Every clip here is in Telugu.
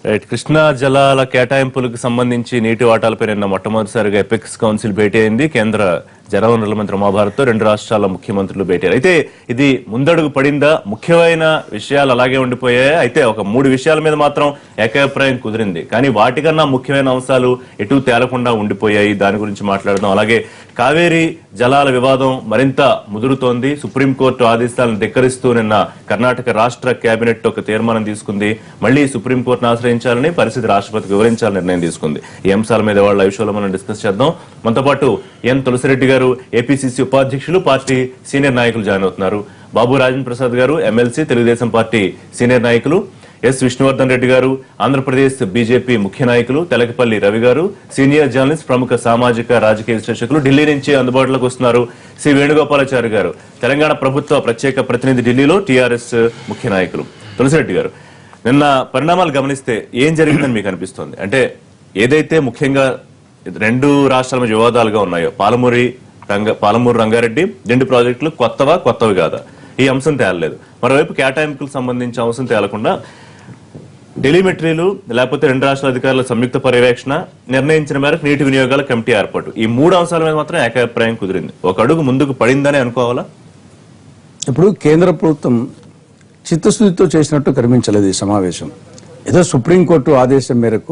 రైట్ కృష్ణా జలాల కేటాయింపులకు సంబంధించి నీటి వాటాలపై నిన్న మొట్టమొదటిసారిగా ఎపెక్స్ కౌన్సిల్ భేటీ అయింది కేంద్ర జలవనరుల మంత్రి ఉమాభారత్తో రెండు రాష్ట్రాల ముఖ్యమంత్రులు భేటీ అయ్యారు. అయితే ఇది ముందడుగు పడిందా ముఖ్యమైన విషయాలు అలాగే ఉండిపోయాయి అయితే ఒక మూడు విషయాల మీద మాత్రం ఏకాభిప్రాయం కుదిరింది కానీ వాటికన్నా ముఖ్యమైన అంశాలు ఎటు తేలకుండా ఉండిపోయాయి దాని గురించి మాట్లాడదాం అలాగే కావేరీ జలాల వివాదం మరింత ముదురుతోంది సుప్రీంకోర్టు ఆదేశాలను ధిక్కరిస్తూ నిన్న కర్ణాటక రాష్ట్ర కేబినెట్ ఒక తీర్మానం తీసుకుంది మళ్ళీ సుప్రీంకోర్టును ఆశ్రయించాలని పరిస్థితి రాష్ట్రపతికి వివరించాలని నిర్ణయం తీసుకుంది ఈ అంశాల మీద వాళ్ళ లైవ్ షోలో మనం డిస్కస్ చేద్దాం మనతో పాటు ఎన్ తులసిరెడ్డి గారు ఏపీసీసీ ఉపాధ్యక్షులు పార్టీ సీనియర్ నాయకులు జాయిన్ అవుతున్నారు బాబు రాజేంద్ర ప్రసాద్ గారు ఎమ్మెల్సీ తెలుగుదేశం పార్టీ సీనియర్ నాయకులు ఎస్ విష్ణువర్ధన్ రెడ్డి గారు ఆంధ్రప్రదేశ్ బీజేపీ ముఖ్య నాయకులు తెలకపల్లి రవి గారు సీనియర్ జర్నలిస్ట్ ప్రముఖ సామాజిక రాజకీయ విశ్లేషకులు ఢిల్లీ నుంచి అందుబాటులోకి వస్తున్నారు శ్రీ వేణుగోపాలాచారి గారు తెలంగాణ ప్రభుత్వ ప్రత్యేక ప్రతినిధి ఢిల్లీలో టీఆర్ఎస్ ముఖ్య నాయకులు తులసిరెడ్డి గారు నిన్న పరిణామాలు గమనిస్తే ఏం జరిగిందని మీకు అనిపిస్తోంది అంటే ఏదైతే ముఖ్యంగా రెండు రాష్ట్రాల మధ్య వివాదాలుగా ఉన్నాయో పాలమూరి రంగ పాలమూరు రంగారెడ్డి రెండు ప్రాజెక్టులు కొత్తవా కొత్తవి కాదా ఈ అంశం తేలలేదు మరోవైపు కేటాయింపులకు సంబంధించిన అంశం తేలకుండా టెలిమెట్రీలు లేకపోతే రెండు రాష్ట్రాల అధికారుల సంయుక్త పర్యవేక్షణ నిర్ణయించిన మేరకు నీటి వినియోగాల కమిటీ ఏర్పాటు ఈ మూడు అంశాల మీద మాత్రం ఏకాభిప్రాయం కుదిరింది ఒక అడుగు ముందుకు పడిందని అనుకోవాలా ఇప్పుడు కేంద్ర ప్రభుత్వం చిత్తశుద్ధితో చేసినట్టు కనిపించలేదు ఈ సమావేశం ఏదో సుప్రీంకోర్టు ఆదేశం మేరకు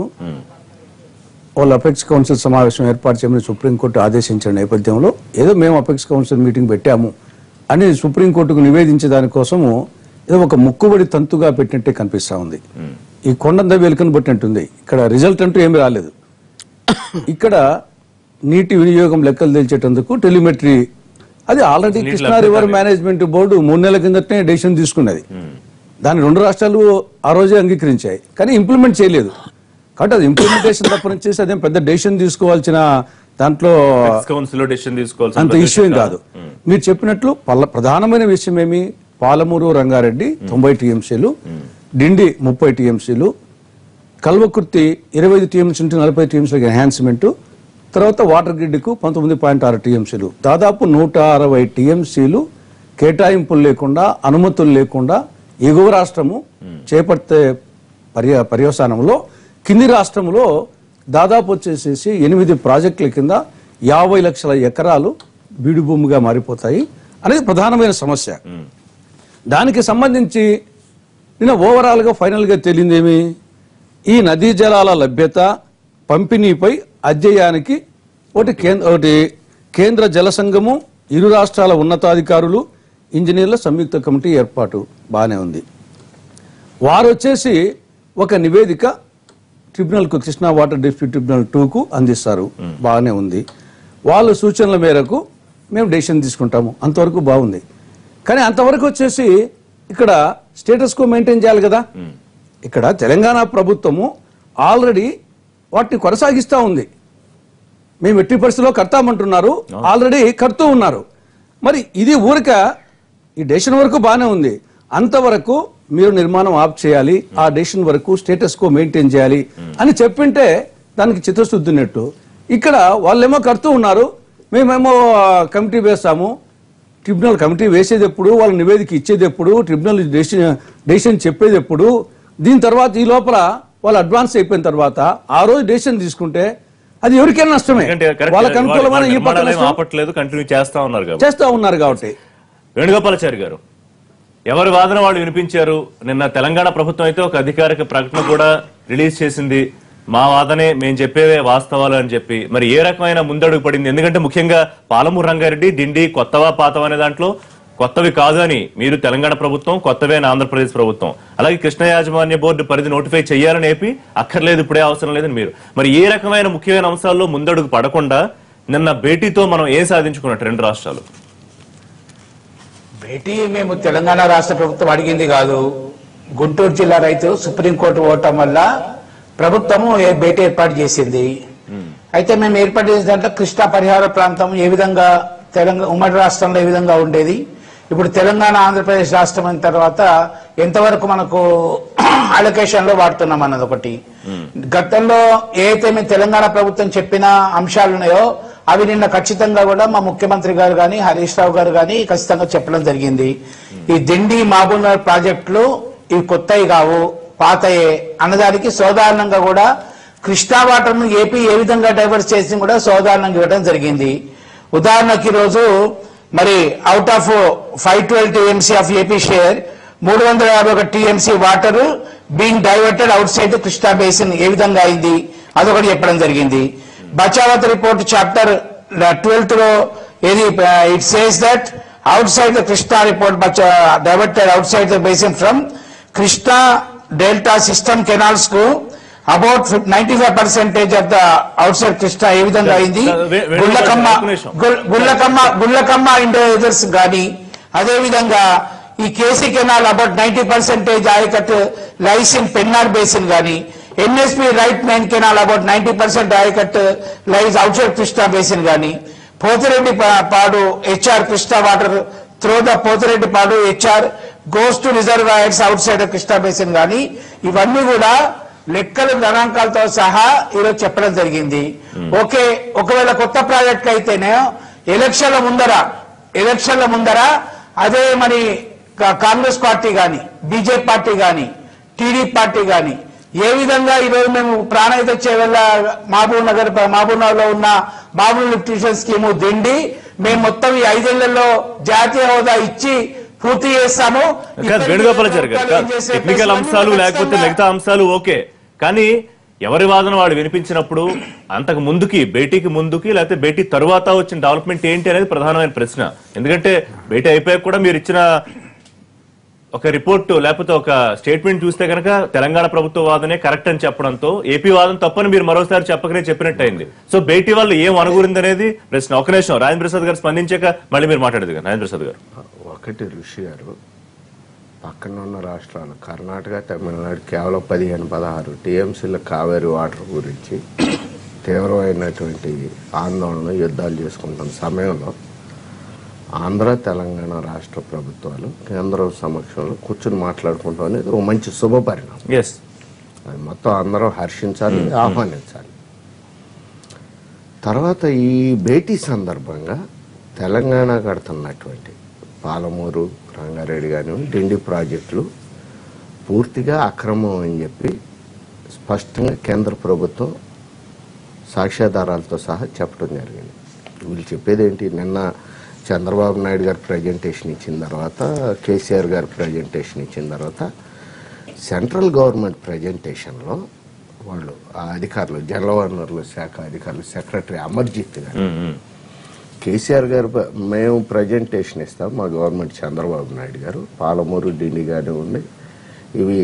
వాళ్ళ అపెక్స్ కౌన్సిల్ సమావేశం ఏర్పాటు చేయమని సుప్రీంకోర్టు ఆదేశించిన నేపథ్యంలో ఏదో మేము అపెక్స్ కౌన్సిల్ మీటింగ్ పెట్టాము అని సుప్రీంకోర్టుకు నివేదించే దానికోసము ఏదో ఒక ముక్కుబడి తంతుగా పెట్టినట్టే కనిపిస్తా ఉంది ఈ కొండంద వెలుకను పట్టినట్టుంది ఇక్కడ రిజల్ట్ అంటూ ఏమీ రాలేదు ఇక్కడ నీటి వినియోగం లెక్కలు తెలిచేటందుకు టెలిమెట్రీ అది already Krishna river management board మూడు నెలల కిందటనే డెసిషన్ తీసుకున్నది దాన్ని రెండు రాష్ట్రాలు ఆ రోజే అంగీకరించాయి కానీ ఇంప్లిమెంట్ చేయలేదు కాబట్టి అది ఇంప్లిమెంటేషన్ తప్ప నుంచి అదేం పెద్ద డెసిషన్ తీసుకోవాల్సిన దాంట్లో కౌన్సిల్ లో డెసిషన్ తీసుకోవాల్సిన అంత ఇష్యూ ఏం కాదు మీరు చెప్పినట్లు పల్ల ప్రధానమైన విషయం ఏమి పాలమూరు రంగారెడ్డి తొంభై టీఎంసీలు డిండి ముప్పై టీఎంసీలు కల్వకుర్తి ఇరవై ఐదు టీఎంసీ నుంచి నలభై టీఎంసీలకు ఎన్హాన్స్మెంట్ తర్వాత వాటర్ గ్రిడ్కు పంతొమ్మిది పాయింట్ ఆరు టీఎంసీలు దాదాపు నూట అరవై టీఎంసీలు కేటాయింపులు లేకుండా అనుమతులు లేకుండా ఎగువ రాష్ట్రము చేపడితే పర్య పర్యవసానంలో కింది రాష్ట్రంలో దాదాపు వచ్చేసేసి ఎనిమిది ప్రాజెక్టుల కింద యాభై లక్షల ఎకరాలు బీడు భూమిగా మారిపోతాయి అనేది ప్రధానమైన సమస్య దానికి సంబంధించి నిన్న ఓవరాల్ గా ఫైనల్ గా తేలిందేమి ఈ నదీ జలాల లభ్యత పంపిణీపై అధ్యయానికి ఒకటి కేంద్ర ఒకటి కేంద్ర జల సంఘము ఇరు రాష్ట్రాల ఉన్నతాధికారులు ఇంజనీర్ల సంయుక్త కమిటీ ఏర్పాటు బాగానే ఉంది వారు వచ్చేసి ఒక నివేదిక ట్రిబ్యునల్కు కృష్ణా వాటర్ డిస్ప్యూట్ ట్రిబ్యునల్ టూకు అందిస్తారు బాగానే ఉంది వాళ్ళ సూచనల మేరకు మేము డెసిషన్ తీసుకుంటాము అంతవరకు బాగుంది కానీ అంతవరకు వచ్చేసి ఇక్కడ స్టేటస్ కో మెయింటైన్ చేయాలి కదా ఇక్కడ తెలంగాణ ప్రభుత్వము ఆల్రెడీ వాటిని కొనసాగిస్తూ ఉంది మేము ఎట్టి పరిస్థితిలో కడతామంటున్నారు ఆల్రెడీ కడుతూ ఉన్నారు మరి ఇది ఊరిక ఈ డెసిషన్ వరకు బాగానే ఉంది అంతవరకు మీరు నిర్మాణం ఆఫ్ చేయాలి ఆ డెసిషన్ వరకు స్టేటస్ కో మెయింటైన్ చేయాలి అని చెప్పింటే దానికి చిత్తశుద్ధి ఉన్నట్టు ఇక్కడ వాళ్ళేమో కడుతూ ఉన్నారు మేమేమో కమిటీ వేస్తాము ట్రిబ్యునల్ కమిటీ వేసేది ఎప్పుడు వాళ్ళ నివేదిక ఇచ్చేది ఎప్పుడు ట్రిబ్యునల్ డెసిషన్ డెసిషన్ చెప్పేది ఎప్పుడు దీని తర్వాత ఈ లోపల వాళ్ళు అడ్వాన్స్ అయిపోయిన తర్వాత ఆ రోజు డెసిషన్ తీసుకుంటే అది ఎవరికైనా నష్టమే ఎందుకంటే correct వాళ్ళకి అనుకూలమైన ఈ పక్క నిర్మాణాలు ఏం నష్టం ఆపట్లేదు కంటిన్యూ చేస్తా ఉన్నారు కాబట్టి చేస్తూ ఉన్నారు కాబట్టి వేణుగోపాలాచారి గారు ఎవరి వాదన వాళ్ళు వినిపించారు నిన్న తెలంగాణ ప్రభుత్వం అయితే ఒక అధికారిక ప్రకటన కూడా రిలీజ్ చేసింది మా వాదనే మేము చెప్పేవే వాస్తవాలు అని చెప్పి మరి ఏ రకమైన ముందడుగు పడింది ఎందుకంటే ముఖ్యంగా పాలమూరు రంగారెడ్డి డిండి కొత్తవా పాతవా అనే దాంట్లో కొత్తవి కాదు అని మీరు తెలంగాణ ప్రభుత్వం కొత్తవే అని ఆంధ్రప్రదేశ్ ప్రభుత్వం అలాగే కృష్ణ యాజమాన్య బోర్డు పరిధి నోటిఫై చేయాలని ఏపీ అక్కర్లేదు ఇప్పుడే అవసరం లేదని మీరు మరి ఏ రకమైన ముఖ్యమైన అంశాల్లో ముందడుగు పడకుండా నిన్న భేటీతో మనం ఏం సాధించుకున్నట్టు రెండు రాష్ట్రాలు భేటీ మేము తెలంగాణ రాష్ట్ర ప్రభుత్వం అడిగింది కాదు గుంటూరు జిల్లా రైతు సుప్రీంకోర్టు ఓటం వల్ల ప్రభుత్వము ఏ- భేటీ ఏర్పాటు చేసింది అయితే మేము ఏర్పాటు చేసిన దాంట్లో కృష్ణా పరిహార ప్రాంతం ఏ విధంగా తెలంగాణ ఉమ్మడి రాష్ట్రంలో ఏ విధంగా ఉండేది ఇప్పుడు తెలంగాణ ఆంధ్రప్రదేశ్ రాష్ట్రం అయిన తర్వాత ఎంతవరకు మనకు అలొకేషన్ లో వాడుతున్నాం అన్నది ఒకటి గతంలో ఏదైతే మేము తెలంగాణ ప్రభుత్వం చెప్పిన అంశాలు ఉన్నాయో అవి నిన్న ఖచ్చితంగా కూడా మా ముఖ్యమంత్రి గారు కానీ హరీష్ రావు గారు కానీ ఖచ్చితంగా చెప్పడం జరిగింది ఈ దిండి మహబూబ్నగర్ ప్రాజెక్టులు ఇవి కొత్తవి కావు పాతయే అన్నదానికి సోదాహరణంగా కూడా కృష్ణా వాటర్ ను ఏపీ ఏ విధంగా డైవర్ట్ చేసి కూడా సోదాహరణంగా ఇవ్వడం జరిగింది ఉదాహరణకి ఈరోజు మరి out of five twelve TMC of AP share మూడు వందల యాభై ఒక TMC water being diverted outside Krishna basin ఏ విధంగా అయింది అదొకటి చెప్పడం జరిగింది బచావత్ రిపోర్ట్ చాప్టర్ ట్వెల్త్ లో ఏది it says that outside the Krishna report diverted outside the basin from Krishna delta system canals కు about ninety five percentage of the outside Krishna ఏ విధంగా అయింది వే- వే- గుళ్ళకమ్మ ఒక్క నిమిషం. గుల్- గుళ్ళకమ్మ గుళ్ళకమ్మ ఇండోజర్స్ గాని అదే విధంగా ఈ KC canal about ninety percentage ayacut lies in Pennar basin గాని NSP right main canal about ninety percent ayacut lies outside Krishna basin గాని పోతిరెడ్డి పా- Padu HR Krishna water through the Pothireddy Padu HR goes to reservoirs outside Krishna basin గాని ఇవన్నీ కూడా లెక్కలు గణాంకాలతో సహా ఈరోజు చెప్పడం జరిగింది ఓకే ఒకవేళ కొత్త ప్రాజెక్టులు అయితేనే ఎలక్షన్ల ముందర ఎలక్షన్ల ముందర అదే మరి కా- కాంగ్రెస్ పార్టీ గాని బీజేపీ పార్టీ గాని టీడీపీ పార్టీ గాని ఏ విధంగా ఈరోజు మేము ప్రాణహిత చేవెళ్ళ మహబూబ్ నగర్ మహబూబ్ నగర్ లో ఉన్న బాబు న్యూట్రిషన్ స్కీము దిండి మేము మొత్తం ఈ ఐదేళ్లలో జాతీయ హోదా ఇచ్చి పూర్తి చేస్తాము కాదు వేణుగోపాలాచారి గారు కాదు. టెక్నికల్ అంశాలు లేకపోతే మిగతా అంశాలు ఓకే కానీ ఎవరి వాదన వాడు వినిపించినప్పుడు అంతకు ముందుకి భేటీకి ముందుకి లేకపోతే భేటీ తరువాత వచ్చిన డెవలప్మెంట్ ఏంటి అనేది ప్రధానమైన ప్రశ్న ఎందుకంటే భేటీ అయిపోయాక కూడా మీరు ఇచ్చిన ఒక రిపోర్ట్ లేకపోతే ఒక స్టేట్మెంట్ చూస్తే కనుక తెలంగాణ ప్రభుత్వ వాదనే కరెక్ట్ అని చెప్పడంతో ఏపీ వాదన తప్పని మీరు మరోసారి చెప్పకనే చెప్పినట్టు అయింది సో భేటీ వల్ల ఏం అనుగురింది అనేది ప్రశ్న ఒక నిమిషం రాజేంద్ర ప్రసాద్ గారు స్పందించాక మళ్ళీ మీరు మాట్లాడదు రాజేంద్ర ప్రసాద్ గారు ఒకటి ఋషి గారు పక్కన ఉన్న రాష్ట్రాలు కర్ణాటక తమిళనాడు కేవలం పదిహేను పదహారు టీఎంసీల కావేరి వాటర్ గురించి తీవ్రమైనటువంటి ఆందోళన యుద్ధాలు చేసుకుంటున్న సమయంలో ఆంధ్ర తెలంగాణ రాష్ట్ర ప్రభుత్వాలు కేంద్రం సమక్షంలో కూర్చుని మాట్లాడుకుంటాం అనేది ఒక మంచి శుభ పరిణామం ఎస్ అది మొత్తం అందరం హర్షించాలి ఆహ్వానించాలి తర్వాత ఈ భేటీ సందర్భంగా తెలంగాణ కడుతున్నటువంటి పాలమూరు రంగారెడ్డి కానివ్వండి డిండి ప్రాజెక్టులు పూర్తిగా అక్రమం అని చెప్పి స్పష్టంగా కేంద్ర ప్రభుత్వం సాక్ష్యాధారాలతో సహా చెప్పడం జరిగింది వీళ్ళు చెప్పేది ఏంటి నిన్న చంద్రబాబు నాయుడు గారు ప్రజెంటేషన్ ఇచ్చిన తర్వాత కేసీఆర్ గారు ప్రజెంటేషన్ ఇచ్చిన తర్వాత సెంట్రల్ గవర్నమెంట్ ప్రజెంటేషన్లో వాళ్ళు ఆ అధికారులు జలవనరుల శాఖ అధికారులు సెక్రటరీ అమర్జిత్ గారు కేసీఆర్ గారు ప- మేము ప్రజెంటేషన్ ఇస్తాం మా గవర్నమెంట్ చంద్రబాబు నాయుడు గారు పాలమూరు డిండి కానివ్వండి ఇవి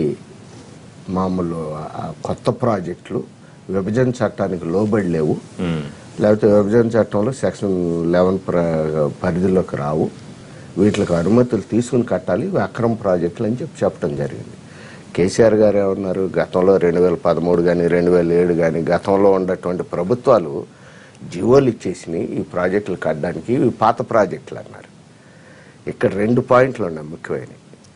మామూలు ఆ కొత్త ప్రాజెక్టులు విభజన చట్టానికి లోబడి లేవు లేకపోతే విభజన చట్టంలో సెక్షన్ లెవెన్ ప్ర పరిధిలోకి రావు వీటికి అనుమతులు తీసుకుని కట్టాలి ఇవి అక్రమ ప్రాజెక్టులు అని చెప్పి చెప్పడం జరిగింది కేసీఆర్ గారు ఏమన్నారు గతంలో రెండు వేల పదమూడు కానీ రెండు వేల ఏడు కానీ గతంలో ఉన్నటువంటి ప్రభుత్వాలు జీవోలు ఇచ్చేసినాయి ఈ ప్రాజెక్టులు కట్టడానికి ఇవి పాత ప్రాజెక్టులు అన్నారు ఇక్కడ రెండు పాయింట్లు ఉన్నాయి ముఖ్యమైనవి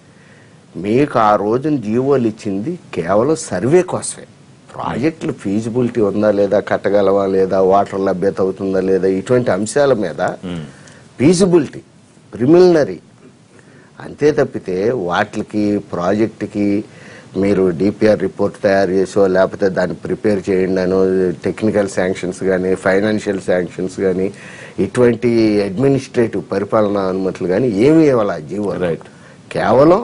మీకు ఆ రోజున జీవోలు ఇచ్చింది కేవలం సర్వే కోసమే ప్రాజెక్టులు ఫీజిబిలిటీ ఉందా లేదా కట్టగలవా లేదా వాటర్ లభ్యత అవుతుందా లేదా ఇటువంటి అంశాల మీద ఫీజిబిలిటీ ప్రిమిలినరీ అంతే తప్పితే వాటికి ప్రాజెక్టుకి మీరు డిపిఆర్ రిపోర్ట్ తయారు చేసో లేకపోతే దాన్ని ప్రిపేర్ చేయండి అనో టెక్నికల్ శాంక్షన్స్ కానీ ఫైనాన్షియల్ శాంక్షన్స్ కానీ ఇటువంటి అడ్మినిస్ట్రేటివ్ పరిపాలనా అనుమతులు కానీ ఏమీ ఇవ్వాలి జీవో Right. కేవలం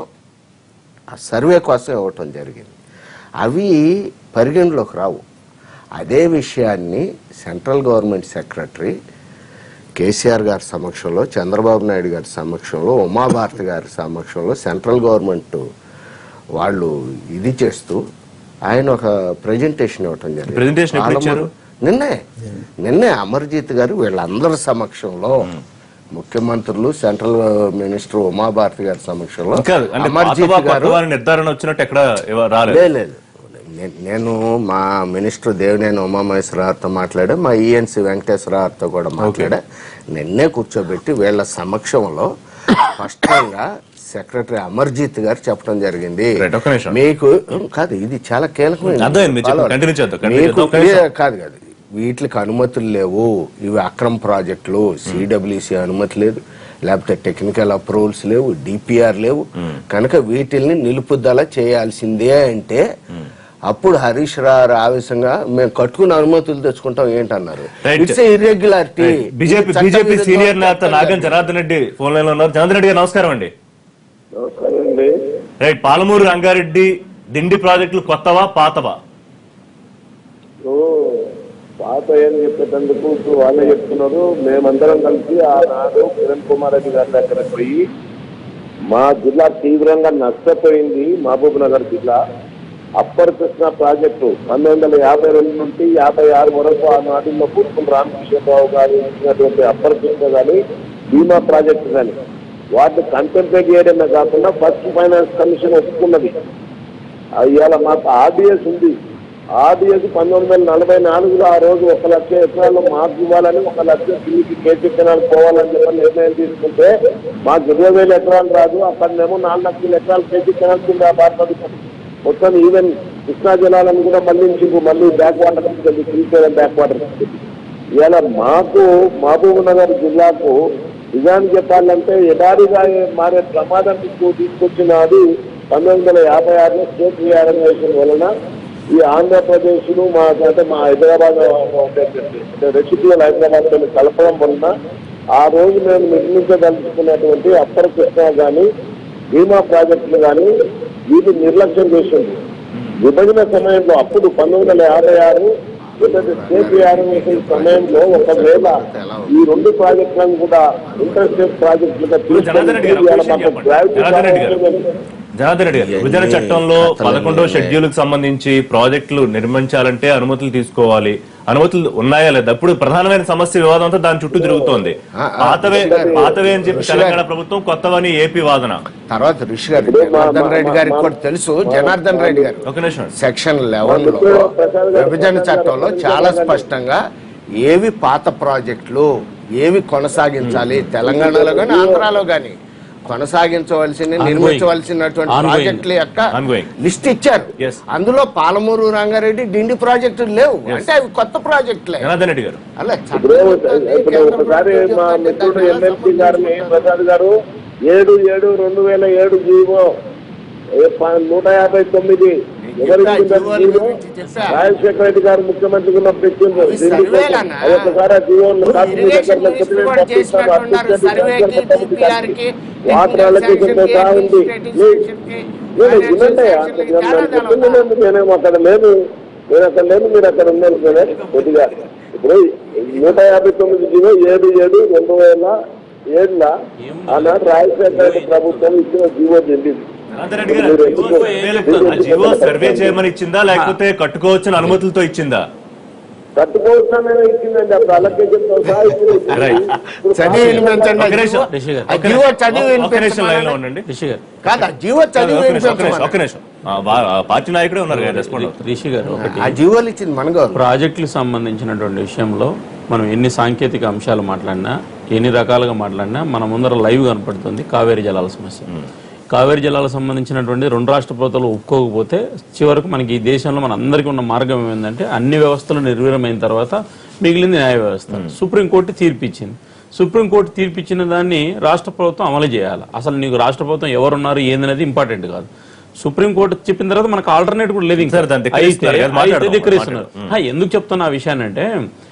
ఆ సర్వే కోసం ఇవ్వటం జరిగింది అవి పరిగణలోకి రావు అదే విషయాన్ని సెంట్రల్ గవర్నమెంట్ సెక్రటరీ కేసీఆర్ గారి సమక్షంలో చంద్రబాబు నాయుడు గారి సమక్షంలో ఉమాభారతి గారి సమక్షంలో సెంట్రల్ గవర్నమెంట్ వాళ్ళు ఇది చేస్తూ ఆయన ఒక ప్రజెంటేషన్ ఇవ్వటం జరిగింది Presentation ఎప్పుడు ఇచ్చారు? పాలమూరు- నిన్నే నిన్నే అమర్జిత్ గారు వీళ్ళందరి సమక్షంలో ముఖ్యమంత్రులు సెంట్రల్ మినిస్టర్ ఉమాభారతి గారి సమక్షంలో ఇంకా అంటే పాత అమర్జిత్ కొత్త గారు వారి నిర్ధారణ వచ్చినట్టు ఎక్కడ ఎవ- రాలేదు లే- లేదు నే- నేను మా మినిస్టర్ దేవినేని ఉమామహేశ్వరరావుతో మాట్లాడా మా ఈఎన్సి వెంకటేశ్వరరావుతో కూడా మాట్లాడా నిన్నే కూర్చోబెట్టి వీళ్ళ సమక్షంలో స్పష్టంగా సెక్రటరీ అమర్జిత్ గారు చెప్పడం జరిగింది Right, ఒక్క నిమిషం. మీకు కాదు ఇది చాలా కీలకమైన అర్థమైంది, మీరు చెప్పండి. follow. Continue చేద్దాం, continue మీకు చేద్దాం. ఒక్క clear- నిమిషం. కాదు కాదు వీటికి అనుమతులు లేవు ఇవి అక్రమ ప్రాజెక్టులు సిడబ్ల్యూసి అనుమతి లేదు లేకపోతే టెక్నికల్ అప్రూవల్స్ లేవు డిపిఆర్ లేవు కనుక వీటిల్ని నిలుపుదల చేయాల్సిందే అంటే అప్పుడు హరీష్ రావు ఆవేశంగా మేము కట్టుకున్న అనుమతులు తెచ్చుకుంటాం ఏంటన్నారు Right. It's irregularity BJP BJP senior నేత నాగన్ జనార్దన్ రెడ్డి ఫోన్ లైన్ లో ఉన్నారు జనార్దన్ రెడ్డి గారు నమస్కారం అండి నమస్కారం అండి రైట్ పాలమూరు రంగారెడ్డి దిండి ప్రాజెక్టులు కొత్తవా పాతవా ఇప్పుడు పాత అని చెప్పేటందుకు ఇప్పుడు వాళ్ళే చెప్తున్నారు మేమందరం కలిసి ఆనాడు కిరణ్ కుమార్ రెడ్డి గారి దగ్గరకు పోయి మా జిల్లా తీవ్రంగా నష్టపోయింది మహబూబ్ నగర్ జిల్లా అప్పర్ కృష్ణ ప్రాజెక్టు పంతొమ్మిది వందల యాభై రెండు నుండి యాభై ఆరు వరకు ఆ నాటిలో పూర్పుల రామకృష్ణరావు గారు ఇచ్చినటువంటి అప్పర్ కృష్ణ కానీ బీమా ప్రాజెక్టు కానీ వాటిని కంటెంప్లేట్ చేయడమే కాకుండా ఫస్ట్ ఫైనాన్స్ కమిషన్ ఒప్పుకున్నది అది ఇవాళ మాకు ఆర్డీఎస్ ఉంది ఆర్డీఎస్ పంతొమ్మిది వందల నలభై నాలుగులో ఆ రోజు ఒక లక్ష ఎకరాలు మాకు ఇవ్వాలని ఒక లక్ష కిందికి కేజీ ఎకరాలు పోవాలని చెప్పి నిర్ణయం తీసుకుంటే మాకు ఇరవై వేల ఎకరాలు రాదు అక్కడనేమో నాలుగు లక్షల ఎకరాలు కేజీ ఎకరాలు కింద భారతదేశం మొత్తం ఈవెన్ కృష్ణా జలాలను కూడా మళ్ళీ మళ్ళీ బ్యాక్ వాటర్ తీసుకెళ్ళి శ్రీశైలం బ్యాక్ వాటర్ తీసుకెళ్ళి ఇవాళ మాకు మహబూబ్ నగర్ జిల్లాకు నిజానికి చెప్పాలంటే ఎడారిగా మారే ప్రమాదం తీసుకు- తీసుకొచ్చినది పంతొమ్మిది వందల యాభై ఆరులో స్టేట్ రీఆర్గనైజేషన్ వలన ఈ ఆంధ్రప్రదేశ్ ను మా అంటే మా హైదరాబాద్ రెసిపియల్ హైదరాబాద్ తో కలపడం వలన ఆ రోజు మేము నిర్మించదలుచుకున్నటువంటి అప్పర్ కృష్ణ కానీ బీమా ప్రాజెక్టులు కానీ వీటిని నిర్లక్ష్యం చేసింది విభజన సమయంలో అప్పుడు పంతొమ్మిది వందల యాభై ఆరు ఏదైతే స్టేట్ రియానిమేషన్ సమయంలో ఒకవేళ ఈ రెండు ప్రాజెక్టులను కూడా ఇంటర్ స్టేట్ ప్రాజెక్టులుగా ఇప్పుడు జనార్దన్ రెడ్డి గారు ఒక విషయం చెప్పండి. జనార్దన్ రెడ్డి గారు. జనార్దన్ రెడ్డి గారు విభజన చట్టంలో పదకొండో షెడ్యూల్ కి సంబంధించి ప్రాజెక్టులు నిర్మించాలంటే అనుమతులు తీసుకోవాలి అనుమతులు ఉన్నాయా లేదా ఇప్పుడు ప్రధానమైన సమస్య వివాదం అంతా దాని చుట్టూ తిరుగుతోంది ఆ, ఆ, పాతవే ఋషి గారు, పాతవే అని చెప్పి ఋషి గారు. తెలంగాణ ప్రభుత్వం కొత్తవని ఏపీ వాదన తర్వాత ఋషి గారు ఇప్పుడు మా- జనార్దన్ మా- రెడ్డి గారికి మా- కూడా తెలుసు జనార్దన్ రెడ్డి గారు ఒక నిమిషం సెక్షన్ లెవెన్ లో విభజన చట్టంలో చాలా స్పష్టంగా ఏవి పాత ప్రాజెక్టులు ఏవి కొనసాగించాలి తెలంగాణలో గాని ఆంధ్రాలో గాని కొనసాగించవలసిన నిర్మించవలసినటువంటి Ongoing. ప్రాజెక్టుల యొక్క Ongoing. లిస్ట్ ఇచ్చారు Yes. అందులో పాలమూరు రంగారెడ్డి డిండి ప్రాజెక్టులు లేవు అంటే అవి కొత్త ప్రాజెక్టులే జనార్దన్ రెడ్డి గారు అలా ఇప్పుడు ఇప్పుడు ఒకసారి మా మిత్రుడు ఎమ్మెల్సీ గారిని ప్రసాద్ గారు ఏడు ఏడు రెండు వేల ఏడు జీవో ఏ ప- నూట యాభై తొమ్మిది ఎవరు చెప్పా, ఇచ్చిందో జీవోల జీవో? గురించి చెప్పా. రాజశేఖర రెడ్డి గారు ముఖ్యమంత్రి ఉన్నప్పుడు ఇచ్చిండ్రు. అవి దీనికి సర్వేలన్నా? అది ఒకసారి ఆ జీవోలను ఇప్పుడు కాపీ మీ ఇరిగేషన్ దగ్గర మినిస్టర్ పెట్టి కూడా పంపిస్తాను. చేసినట్టున్నారు. అసిస్టెంట్ సర్వేకి, డైరెక్టర్ DPR కి, వాటర్ టెక్నికల్ అలొకేషన్ తో సహా ఉంది శాంక్షన్ కి, మీ- శాంక్షన్ కి, నేను ఫైనాన్షియల్ వినండి శాంక్షన్ కి, అక్కడ చాలా నేను చాలా చెప్పింది నేను నేనేమో అక్కడ లేను నేను అక్కడ లేను మీరు అక్కడ ఉన్నారు కదా కొద్దిగా ఇప్పుడు నూట యాభై తొమ్మిది జీవో ఏడు ఏడు రెండు వేల ఏడుల ఆనాడు రాజశేఖర రెడ్డి ప్రభుత్వం ఇచ్చిన జీవో చెల్లింది జనార్దన్ రెడ్డి గారు ఆ జీవో సర్వేలకు- ఆ జీవో సర్వే చేయమని ఇచ్చిందా లేకపోతే కట్టుకోవచ్చిన అనుమతులతో ఇచ్చిందా కట్టుకోవచ్చానే ఇచ్చిందండి అప్పుడు అలొకేషన్ తో సహా ఇచ్చింది. రైట్. చదివి వినిపించండి ఒక నిమిషం. రిషి గారు. ఆ జీవో చదివి ఒక నిమిషం లైన్ లో వినిపించమనండి. ఉండండి రిషి గారు కాదు ఆ జీవో చదివి ఒక నిమిషం, ఒక నిమిషం, ఒక వినిపించమనండి. నిమిషం ఆ, వా- ఆ పార్టీ నాయకుడే ఉన్నారు కదా రెస్పాండ్ అవుతారు. రిషి గారు ఒకటి ఆ జీవోలు ఇచ్చింది మన గవర్నమెంట్ ప్రాజెక్టులకు సంబంధించినటువంటి విషయంలో మనం ఎన్ని సాంకేతిక అంశాలు మాట్లాడినా ఎన్ని రకాలుగా మాట్లాడినా మన ముందర లైవ్ కనపడుతుంది కావేరీ జలాల సమస్య కావేరీ జలాలకు సంబంధించినటువంటి రెండు రాష్ట్ర ప్రభుత్వాలు ఒప్పుకోకపోతే చివరకు మనకి ఈ దేశంలో మన అందరికీ ఉన్న మార్గం ఏంటంటే అన్ని వ్యవస్థలు నిర్వీర్యమైన తర్వాత మిగిలింది న్యాయ వ్యవస్థ సుప్రీంకోర్టు తీర్పు ఇచ్చింది సుప్రీంకోర్టు తీర్పు ఇచ్చిన దాన్ని రాష్ట్ర ప్రభుత్వం అమలు చేయాలి అసలు నీకు రాష్ట్ర ప్రభుత్వం ఎవరున్నారు ఏందనేది ఇంపార్టెంట్ కాదు సుప్రీంకోర్టు చెప్పిన తర్వాత మనకు ఆల్టర్నేట్ కూడా లేదు ఇంకా. సరే, దాన్ని ధిక్కరిస్తున్నారు. అయితే- అది మాట్లాడదాం, అయితే ధిక్కరిస్తున్నారు. ఆ, ఎందుకు చెప్తున్నా ఆ విషయాన్ని అంటే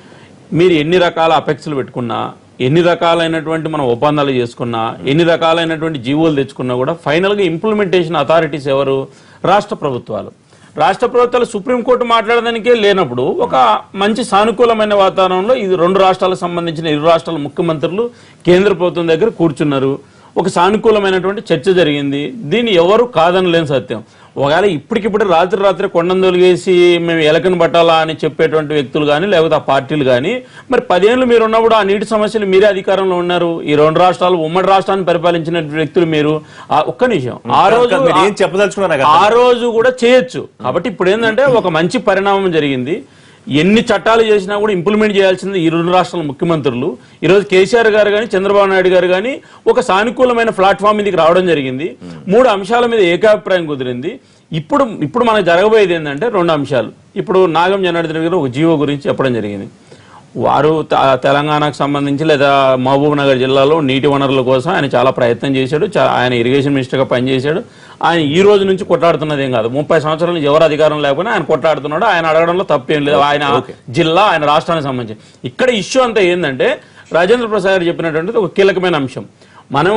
మీరు ఎన్ని రకాల అపెక్స్లు పెట్టుకున్నా ఎన్ని రకాలైనటువంటి మనం ఒప్పందాలు చేసుకున్నా ఎన్ని రకాలైనటువంటి జీవోలు తెచ్చుకున్నా కూడా ఫైనల్ గా ఇంప్లిమెంటేషన్ అథారిటీస్ ఎవరు రాష్ట్ర ప్రభుత్వాలు రాష్ట్ర ప్రభుత్వాలు సుప్రీంకోర్టు మాట్లాడడానికే లేనప్పుడు ఒక మంచి సానుకూలమైన వాతావరణంలో ఇది రెండు రాష్ట్రాలకు సంబంధించిన ఇరు రాష్ట్రాల ముఖ్యమంత్రులు కేంద్ర ప్రభుత్వం దగ్గర కూర్చున్నారు ఒక సానుకూలమైనటువంటి చర్చ జరిగింది దీన్ని ఎవరు కాదనలేని సత్యం ఒకవేళ ఇప్పటికిప్పుడు రాత్రి రాత్రి కొండందోలు వేసి మేము ఎలకను పట్టాలా అని చెప్పేటువంటి వ్యక్తులు కానీ లేకపోతే ఆ పార్టీలు కానీ మరి పదేళ్ళు మీరు ఉన్నప్పుడు ఆ నీటి సమస్యలు మీరే అధికారంలో ఉన్నారు ఈ రెండు రాష్ట్రాలు ఉమ్మడి రాష్ట్రాన్ని పరిపాలించిన వ్యక్తులు మీరు ఆ ఒక్క నిమిషం ఆ రోజు మీరు ఏం చెప్పదలుచుకున్నారు నాకు ఆ రోజు కూడా చేయొచ్చు కాబట్టి ఇప్పుడు ఏంటంటే ఒక మంచి పరిణామం జరిగింది ఎన్ని చట్టాలు చేసినా కూడా ఇంప్లిమెంట్ చేయాల్సింది ఈ రెండు రాష్ట్రాల ముఖ్యమంత్రులు ఈరోజు కేసీఆర్ గారు కానీ చంద్రబాబు నాయుడు గారు కానీ ఒక సానుకూలమైన ప్లాట్ఫామ్ మీదకి రావడం జరిగింది మూడు అంశాల మీద ఏకాభిప్రాయం కుదిరింది ఇప్పుడు ఇప్పుడు మనకు జరగబోయేది ఏంటంటే రెండు అంశాలు ఇప్పుడు నాగం జనార్దన్ గారు ఒక జీవో గురించి చెప్పడం జరిగింది వారు త- తెలంగాణకు సంబంధించి లేదా మహబూబ్ నగర్ జిల్లాలో నీటి వనరుల కోసం ఆయన చాలా ప్రయత్నం చేశాడు చా- ఆయన ఇరిగేషన్ మినిస్టర్గా పనిచేశాడు ఆయన ఈ రోజు నుంచి కొట్లాడుతున్నది ఏం కాదు ముప్పై సంవత్సరాల నుంచి ఎవరు అధికారం లేకపోయినా ఆయన కొట్లాడుతున్నాడు ఆయన అడగడంలో తప్పేం లేదు ఆయన జిల్లా ఆయన రాష్ట్రానికి సంబంధించి ఇక్కడ ఇష్యూ అంతా ఏంటంటే రాజేంద్ర ప్రసాద్ గారు చెప్పినటువంటిది ఒక కీలకమైన అంశం మనం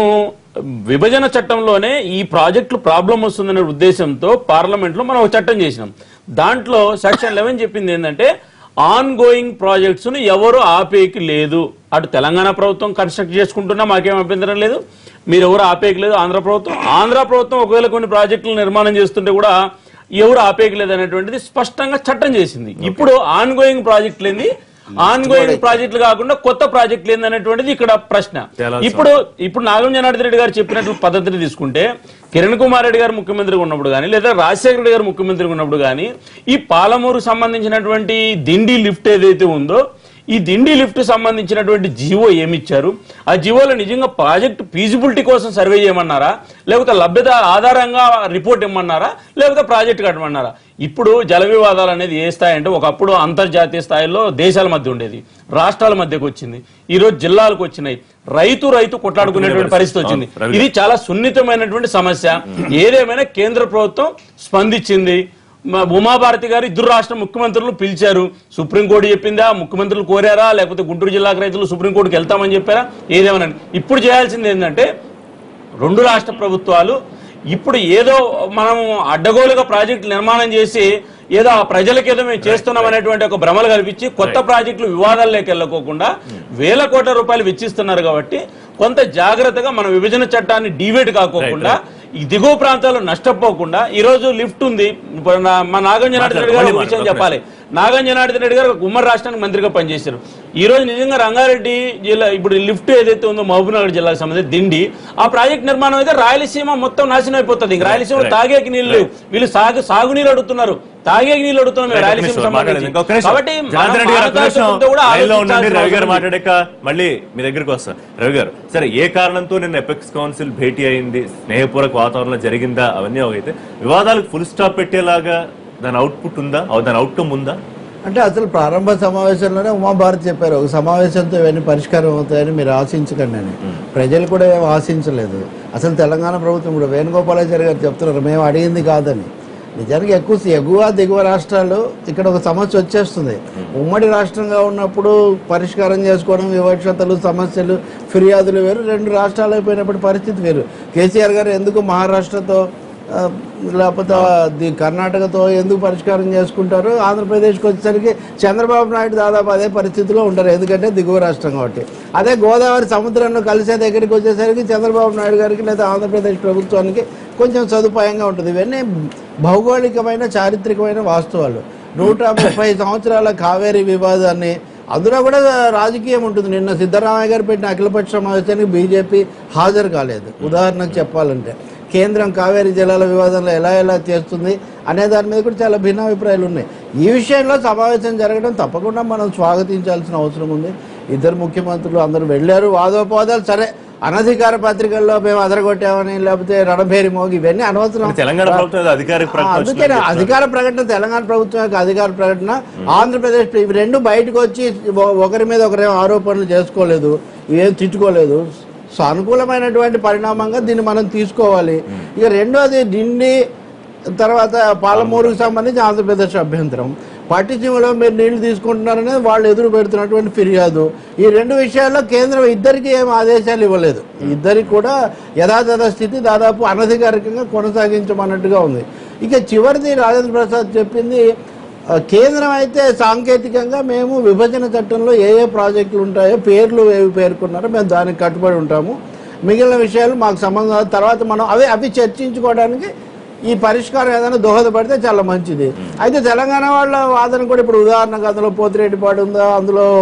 విభజన చట్టంలోనే ఈ ప్రాజెక్టులు ప్రాబ్లం వస్తుందనే ఉద్దేశంతో పార్లమెంట్ లో మనం ఒక చట్టం చేసినాం దాంట్లో సెక్షన్ లెవెన్ చెప్పింది ఏంటంటే ఆన్ గోయింగ్ ప్రాజెక్ట్స్ ను ఎవరు ఆపేకి లేదు అటు తెలంగాణ ప్రభుత్వం కన్స్ట్రక్ట్ చేసుకుంటున్నా మాకేం అభ్యంతరం లేదు మీరు ఎవరు ఆపేకి లేదు ఆంధ్ర ప్రభుత్వం ఆంధ్ర ప్రభుత్వం ఒకవేళ కొన్ని ప్రాజెక్టులు నిర్మాణం చేస్తుంటే కూడా ఎవరు ఆపేకి లేదు అనేటువంటిది స్పష్టంగా చట్టం చేసింది ఇప్పుడు ఆన్ గోయింగ్ ప్రాజెక్టులు ఏంది ఆన్ గోయింగ్ ప్రాజెక్టులు కాకుండా కొత్త ప్రాజెక్టులు ఏంది అనేటువంటిది ఇక్కడ ప్రశ్న తేలాల్సిన ఇప్పుడు ఇప్పుడు నాగం జనార్దన్ రెడ్డి గారు చెప్పినట్లు పద్ధతిని తీసుకుంటే కిరణ్ కుమార్ రెడ్డి గారు ముఖ్యమంత్రిగా ఉన్నప్పుడు కానీ లేదా రాజశేఖర రెడ్డి గారు ముఖ్యమంత్రిగా ఉన్నప్పుడు కానీ ఈ పాలమూరు సంబంధించినటువంటి దిండి లిఫ్ట్ ఏదైతే ఉందో ఈ దిండి లిఫ్ట్ సంబంధించినటువంటి జీవో ఏమిచ్చారు ఆ జీవోలో నిజంగా ప్రాజెక్ట్ ఫీజిబిలిటీ కోసం సర్వే చేయమన్నారా లేకపోతే లభ్యత ఆధారంగా రిపోర్ట్ ఇమ్మన్నారా లేకపోతే ప్రాజెక్ట్ కట్టమన్నారా ఇప్పుడు జల వివాదాలు అనేది ఏ స్థాయి అంటే ఒకప్పుడు అంతర్జాతీయ స్థాయిలో దేశాల మధ్య ఉండేది రాష్ట్రాల మధ్యకు వచ్చింది ఈ రోజు జిల్లాలకు వచ్చినాయి రైతు రైతు కొట్లాడుకునేటువంటి పరిస్థితి వచ్చింది అవును, ఇది చాలా సున్నితమైనటువంటి సమస్య ఏదేమైనా కేంద్ర ప్రభుత్వం స్పందించింది మ- ఉమాభారతి గారు ఇద్దరు రాష్ట్ర ముఖ్యమంత్రులు పిలిచారు సుప్రీంకోర్టు చెప్పిందా ముఖ్యమంత్రులు కోరారా లేకపోతే గుంటూరు జిల్లాకు రైతులు సుప్రీంకోర్టుకి వెళ్తామని చెప్పారా ఏదేమన్నా ఇప్పుడు చేయాల్సింది ఏంటంటే రెండు రాష్ట్ర ప్రభుత్వాలు ఇప్పుడు ఏదో మనం అడ్డగోలుగా ప్రాజెక్టులు నిర్మాణం చేసి ఏదో ఆ ప్రజలకు ఏదో మేము చేస్తున్నాం అనేటువంటి ఒక భ్రమలు కల్పించి కొత్త ప్రాజెక్టులు వివాదాల్లోకి వెళ్ళకోకుండా వేల కోట్ల రూపాయలు వెచ్చిస్తున్నారు కాబట్టి కొంత జాగ్రత్తగా మన విభజన చట్టాన్ని డివేట్ కాకోకుండా ఈ దిగువ ప్రాంతాల్లో నష్టపోకుండా ఈ రోజు లిఫ్ట్ ఉంది ఇప్పుడు నా- మా నాగం జనార్దన్ రెడ్డి గారు ఒక విషయం చెప్పాలి నాగం జనార్దన్ రెడ్డి గారు ఒక ఉమ్మడి రాష్ట్రానికి మంత్రిగా పనిచేశారు ఈ రోజు నిజంగా రంగారెడ్డి జిల్లా ఇప్పుడు లిఫ్ట్ ఏదైతే ఉందో మహబూబ్నగర్ జిల్లాకు సంబంధించి దిండి ఆ ప్రాజెక్ట్ నిర్మాణం అయితే రాయలసీమ మొత్తం నాశనం అయిపోతుంది ఇంక రాయలసీమ తాగేకి నీళ్లు లేవు. వీళ్ళు సాగు సాగునీళ్ళు అడుగుతున్నారు తాగేకి నీళ్లు అడుగుతున్నాం మేము రాయలసీమ సంబంధించి ఇంకొక నిమిషం. కాబట్టి మనం జనార్దన్ రెడ్డి గారు ఒక్క నిమిషం మానవతావాదంతో కూడా లైన్లో ఉండండి ఆలోచించాల్సిన రవి గారు అవసరం ఉంది. మాట్లాడాక మళ్ళీ మీ దగ్గరికి వస్తా రవి గారు సరే ఏ కారణంతో నిన్న ఎపెక్స్ కౌన్సిల్ భేటీ అయింది స్నేహపూర్వక వాతావరణంలో జరిగిందా అవన్నీ అయితే వివాదాలకు ఫుల్ స్టాప్ పెట్టేలాగా దాని అవుట్పుట్ ఉందా అవ- దాని అవుట్కమ్ ఉందా అంటే అసలు ప్రారంభ సమావేశంలోనే ఉమాభారత్ చెప్పారు ఒక సమావేశంతో ఇవన్నీ పరిష్కారం అవుతాయని మీరు ఆశించకండి అని ప్రజలు కూడా ఏం ఆశించలేదు అసలు తెలంగాణ ప్రభుత్వం ఇప్పుడు వేణుగోపాలాచారి గారు చెప్తున్నారు మేము అడిగింది కాదని నిజానికి ఎక్కువ ఎగువ దిగువ రాష్ట్రాలు ఇక్కడ ఒక సమస్య వచ్చేస్తుంది ఉమ్మడి రాష్ట్రంగా ఉన్నప్పుడు పరిష్కారం చేసుకోవడం వివక్షతలు సమస్యలు ఫిర్యాదులు వేరు రెండు రాష్ట్రాలు అయిపోయినప్పుడు పరిస్థితి వేరు కేసీఆర్ గారు ఎందుకు మహారాష్ట్రతో ఆ, లేకపోతే ది కర్ణాటకతో ఎందుకు పరిష్కారం చేసుకుంటారు ఆంధ్రప్రదేశ్కి వచ్చేసరికి చంద్రబాబు నాయుడు దాదాపు అదే పరిస్థితిలో ఉంటారు ఎందుకంటే దిగువ రాష్ట్రం కాబట్టి అదే గోదావరి సముద్రంలో కలిసే దగ్గరికి వచ్చేసరికి చంద్రబాబు నాయుడు గారికి లేదా ఆంధ్రప్రదేశ్ ప్రభుత్వానికి కొంచెం సదుపాయంగా ఉంటుంది ఇవన్నీ భౌగోళికమైన చారిత్రకమైన వాస్తవాలు నూట ముప్పై సంవత్సరాల కావేరీ వివాదాన్ని అందులో కూడా రాజకీయం ఉంటుంది నిన్న సిద్ధరామయ్య గారు పెట్టిన అఖిలపక్ష సమావేశానికి బీజేపీ హాజరు కాలేదు ఉదాహరణకు చెప్పాలంటే కేంద్రం కావేరీ జలాల వివాదంలో ఎలా ఎలా చేస్తుంది అనే దాని మీద కూడా చాలా భిన్నాభిప్రాయాలు ఉన్నాయి ఈ విషయంలో సమావేశం జరగడం తప్పకుండా మనం స్వాగతించాల్సిన అవసరం ఉంది ఇద్దరు ముఖ్యమంత్రులు అందరూ వెళ్ళారు వాదోపవాదాలు సరే అనధికార పత్రికల్లో మేము అదరగొట్టామని లేకపోతే రణభేరి మోగి ఇవన్నీ అనవసరం తెలంగాణ ప్రభుత్వం ఏదో అధికారిక ఆ, ప్రకటన అందుకే వచ్చిందని చెప్తున్నారు. అధికార ప్రకటన తెలంగాణ ప్రభుత్వం యొక్క అధికార ప్రకటన ఆంధ్రప్రదేశ్ ప్ర- ఇవి రెండు బయటకు వచ్చి ఒ- ఒకరి మీద ఒకరేం ఆరోపణలు చేసుకోలేదు ఏం తిట్టుకోలేదు సానుకూలమైనటువంటి పరిణామంగా దీన్ని మనం తీసుకోవాలి ఇక రెండోది డిండి తర్వాత పాలమూరుకు సంబంధించి ఆంధ్రప్రదేశ్ అభ్యంతరం పట్టిసీమలో మీరు నీళ్లు తీసుకుంటున్నారనేది వాళ్ళు ఎదురు పెడుతున్నటువంటి ఫిర్యాదు ఈ రెండు విషయాల్లో కేంద్రం ఇద్దరికి ఏం ఆదేశాలు ఇవ్వలేదు ఇద్దరికి కూడా యథాతథ స్థితి దాదాపు అనధికారికంగా కొనసాగించమన్నట్టుగా ఉంది ఇక చివరిది రాజేంద్ర ప్రసాద్ చెప్పింది ఆ, కేంద్రం అయితే సాంకేతికంగా మేము విభజన చట్టంలో ఏ ఏ ప్రాజెక్టులు ఉంటాయో పేర్లు ఏవి పేర్కొన్నారో మేము దానికి కట్టుబడి ఉంటాము మిగిలిన విషయాలు మాకు సంబంధం లేదు. తర్వాత మనం అవి అవి చర్చించుకోవడానికి ఈ పరిష్కారం ఏదైనా దోహదపడితే చాలా మంచిది అయితే తెలంగాణ వాళ్ళ వాదన కూడా ఇప్పుడు ఉదాహరణకు అందులో పోతిరెడ్డిపాడు ఉందా అందులో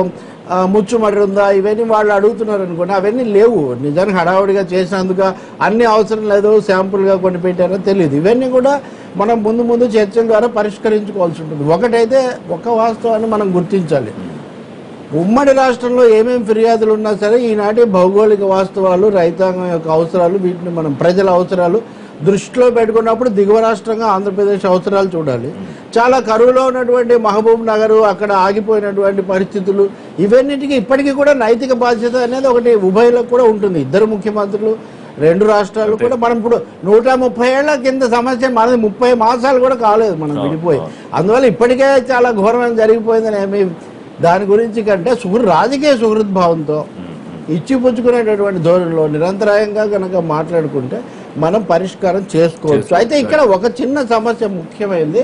ఆ, ముచ్చుమడి ఉందా ఇవన్నీ వాళ్ళు అడుగుతున్నారు అనుకోండి అవన్నీ లేవు నిజానికి హడావుడిగా చేసినందుకు అన్ని అవసరం లేదు శాంపుల్గా కొన్ని పెట్టారో తెలియదు ఇవన్నీ కూడా మనం ముందు ముందు చర్చల ద్వారా పరిష్కరించుకోవాల్సి ఉంటుంది ఒకటైతే ఒక వాస్తవాన్ని మనం గుర్తించాలి ఉమ్మడి రాష్ట్రంలో ఏమేమి ఫిర్యాదులు ఉన్నా సరే ఈనాటి భౌగోళిక వాస్తవాలు రైతాంగం యొక్క అవసరాలు వీటిని మనం ప్రజల అవసరాలు దృష్టిలో పెట్టుకున్నప్పుడు దిగువ రాష్ట్రంగా ఆంధ్రప్రదేశ్ అవసరాలు చూడాలి చాలా కరువులో ఉన్నటువంటి మహబూబ్ నగర్ అక్కడ ఆగిపోయినటువంటి పరిస్థితులు ఇవన్నిటికీ ఇప్పటికీ కూడా నైతిక బాధ్యత అనేది ఒకటి ఉభయలకు కూడా ఉంటుంది ఇద్దరు ముఖ్యమంత్రులు రెండు రాష్ట్రాలు కూడా మనం ఇప్పుడు నూట ముప్పై ఏళ్ల కింద సమస్య మనది ముప్పై మాసాలు కూడా కాలేదు మనం విడిపోయి అందువల్ల ఇప్పటికే చాలా ఘోరమైన జరిగిపోయిందని ఏమి దాని గురించి కంటే సుహృ రాజకీయ సుహృద్భావంతో ఇచ్చిపుచ్చుకునేటటువంటి ధోరణిలో నిరంతరాయంగా కనుక మాట్లాడుకుంటే మనం పరిష్కారం చేసుకోవచ్చు అయితే ఇక్కడ ఒక చిన్న సమస్య ముఖ్యమైనది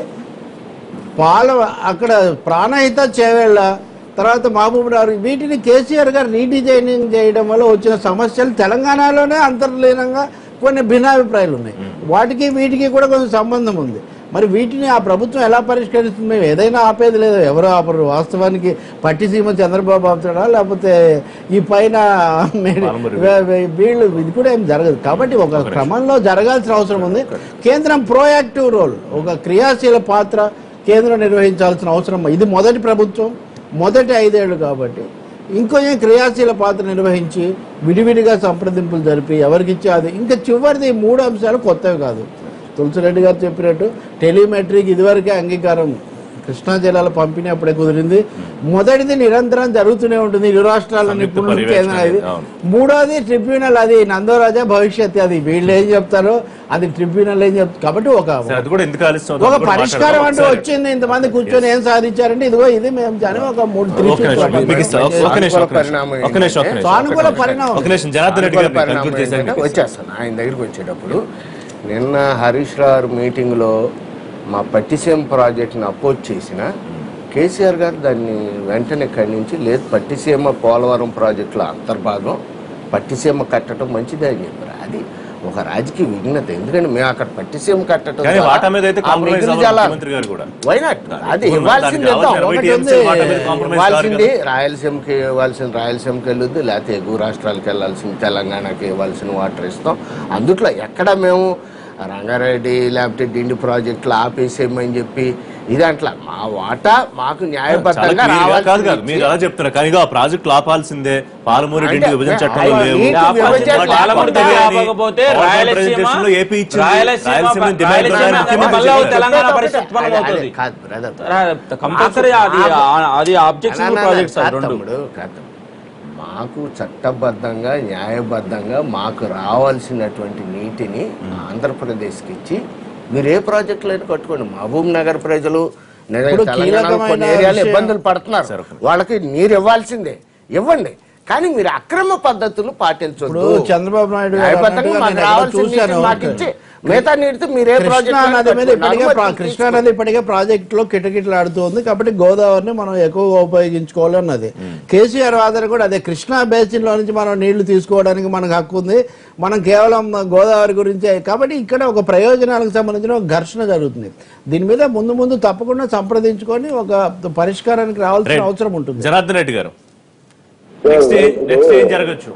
పాల అక్కడ ప్రాణహిత చేవేళ్ళ తర్వాత మహబూబ్ నగర్ వీటిని కేసీఆర్ గారు రీడిజైనింగ్ చేయడం వల్ల వచ్చిన సమస్యలు తెలంగాణలోనే అంతర్లీనంగా కొన్ని భిన్నాభిప్రాయాలు ఉన్నాయి వాటికి వీటికి కూడా కొంచెం సంబంధం ఉంది మరి వీటిని ఆ ప్రభుత్వం ఎలా పరిష్కరిస్తుంది మేము ఏదైనా ఆపేది లేదు ఎవరు ఆపరు వాస్తవానికి పట్టిసీమ చంద్రబాబు ఆపుతాడా లేకపోతే ఈ పైన పాలమూరు. వే- వే- వీళ్ళు ఇది కూడా ఏం జరగదు కాబట్టి ఒక క్రమంలో జరగాల్సిన అవసరం ఉంది కేంద్రం ప్రోయాక్టివ్ రోల్ ఒక క్రియాశీల పాత్ర కేంద్రం నిర్వహించాల్సిన అవసరం ఇది మొదటి ప్రభుత్వం మొదటి ఐదేళ్లు కాబట్టి ఇంకొంచెం క్రియాశీల పాత్ర నిర్వహించి విడివిడిగా సంప్రదింపులు జరిపి ఎవరికిచ్చే అది ఇంకా చివరిది ఈ మూడు అంశాలు కొత్తవి కాదు తులసిరెడ్డి గారు చెప్పినట్టు టెలిమెట్రిక్ ఇదివరకే అంగీకారం కృష్ణా జిల్లాలో పంపిణీ అప్పుడే కుదిరింది మొదటిది నిరంతరం జరుగుతూనే ఉంటుంది ఇరు రాష్ట్రాల సంయుక్త నిపుణులు పర్యవేక్షణ కేంద్రం ఇది అవును. మూడోది ట్రిబ్యునల్ అది నందోరాజా భవిష్యత్ అది వీళ్ళు ఏం చెప్తారో అది ట్రిబ్యునల్ ఏం చెప్తారు కాబట్టి ఒక సరే, అది కూడా ఎందుకు ఆలస్యం ఒక అవుతుందో కూడా పరిష్కారం మాట్లాడదాం అంటూ ఒకసారి. వచ్చింది ఇంతమంది కూర్చొని ఏం సాధించారంటే ఇదిగో ఇది మేము జనం ఒక మూడు త్రీ ఒక్క నిమిషం, మీకు ఇస్తా. ఒక్క- ఒక్క నిమిషం, ఒక్క నిమిషం. ఒక్క నిమిషం, ఒక్క నిమిషం. సానుకూల పరిణామం ఒక నిమిషం జనార్దన్ రెడ్డి అనుకూల గారు పరిణామం కన్క్లూడ్ చేశారు ఏంటంటే వచ్చేస్తాను ఆయన దగ్గరికి వచ్చేటప్పుడు నిన్న హరీష్ రావు మీటింగ్లో మా పట్టిసీమ ప్రాజెక్ట్ని అపోజ్ చేసిన కేసీఆర్ గారు దాన్ని వెంటనే ఖండించి లేదు పట్టిసీమ పోలవరం ప్రాజెక్టులో అంతర్భాగం పట్టిసీమ కట్టడం మంచిదే అని చెప్పారు అది ఒక రాజకీయ విఘ్నత ఎందుకంటే మేము అక్కడ పట్టిసీమ కట్టడం కానీ ద్వారా వాటా మీద అయితే ఆ కాంప్రమైజ్ మిగిలిన అవ్వాలి జలాలు- ముఖ్యమంత్రి గారు కూడా Why not? అది ఇప్పుడు ఇవ్వాల్సింది దానికి ఇద్దాం. కావాల్సిన ఒకటి RBTMC ఉంది. వాటా మీద compromise కాదు ఇవ్వాల్సింది కదా. రాయలసీమకి ఇవ్వాల్సిన రాయలసీమకి వెళ్ళొద్దు లేకపోతే ఎగువ రాష్ట్రాలకు వెళ్ళాల్సింది తెలంగాణకి ఇవ్వాల్సిన వాటర్ ఇస్తాం అందుట్లో ఎక్కడ మేము రంగారెడ్డి లేకపోతే డిండి ప్రాజెక్టులు ఆపేసేయమని చెప్పి ఇదంట్లా మా వాటా మాకు చాలా న్యాయబద్ధంగా clear గా కాదు కాదు రావాల్సింది మీరు అలా చెప్తున్నారు కానీ ఇగో ఆ ప్రాజెక్ట్ ఆపాల్సిందే పాలమూరు అంటే డిండి విభజన చట్టంలో ఆయన లేవు నీటి విభజన వాటి పాలమూరు కొత్తవి డిండి అని ఆపకపోతే పవర్ రాయలసీమ- presentation లో ఏపీ ఇచ్చింది రాయలసీమ- రాయలసీమ డిమాండ్ రాయలసీమ ప్రకారం అంటే ముఖ్యమంత్రి మళ్ళా చెప్పారు. తెలంగాణ పరిస్థితి ఉత్పన్నం అవుతుంది. కాదు బ్రదర్ కంపల్సరీ అది అది ఆబ్జెక్షన్ అలా ప్రాజెక్ట్స్ కాదు రెండు తమ్ముడు, కాదు తమ్ముడు. మాకు చట్టబద్ధంగా న్యాయబద్ధంగా మాకు రావాల్సినటువంటి నీటిని ఆంధ్రప్రదేశ్కి ఇచ్చి మీరు ఏ ప్రాజెక్టులైనా కట్టుకోండి మహబూబ్ నగర్ ప్రజలు లేదా ఇప్పుడు తెలంగాణలో కీలకమైన కొన్ని ఏరియాలో విషయం- ఇబ్బందులు పడుతున్నారు వాళ్ళకి నీరు ఇవ్వాల్సిందే ఇవ్వండి కానీ మీరు అక్రమ పద్ధతులు పాటించొద్దు ఇప్పుడు చంద్రబాబు నాయుడు గారు న్యాయబద్ధంగా అన్నట్టుగా మాకు నేను రావాల్సిన చూశాను. నీటిని మాకు ఇచ్చి మిగతా నీటితో మీరు ఏ కృష్ణా ప్రాజెక్ట్ నది మీద ఇప్పటికే ప్రా- కృష్ణా నది ఇప్పటికే ప్రాజెక్ట్ లో కిటకిటలాడుతుంది కాబట్టి గోదావరిని మనం ఎక్కువగా ఉపయోగించుకోవాలి అన్నది కేసీఆర్ వాదన కూడా అదే కృష్ణా బేసిన్ లో నుంచి మనం నీళ్లు తీసుకోవడానికి మనకు హక్కు ఉంది మనం కేవలం గోదావరి గురించే కాబట్టి ఇక్కడ ఒక ప్రయోజనాలకు సంబంధించిన ఒక ఘర్షణ జరుగుతుంది దీని మీద ముందు ముందు తప్పకుండా సంప్రదించుకొని ఒక పరిష్కారానికి రావాల్సిన రైట్. అవసరం ఉంటుంది జనార్దన్ రెడ్డి గారు నెక్స్ట్ నెక్స్ట్ ఏం జరగచ్చు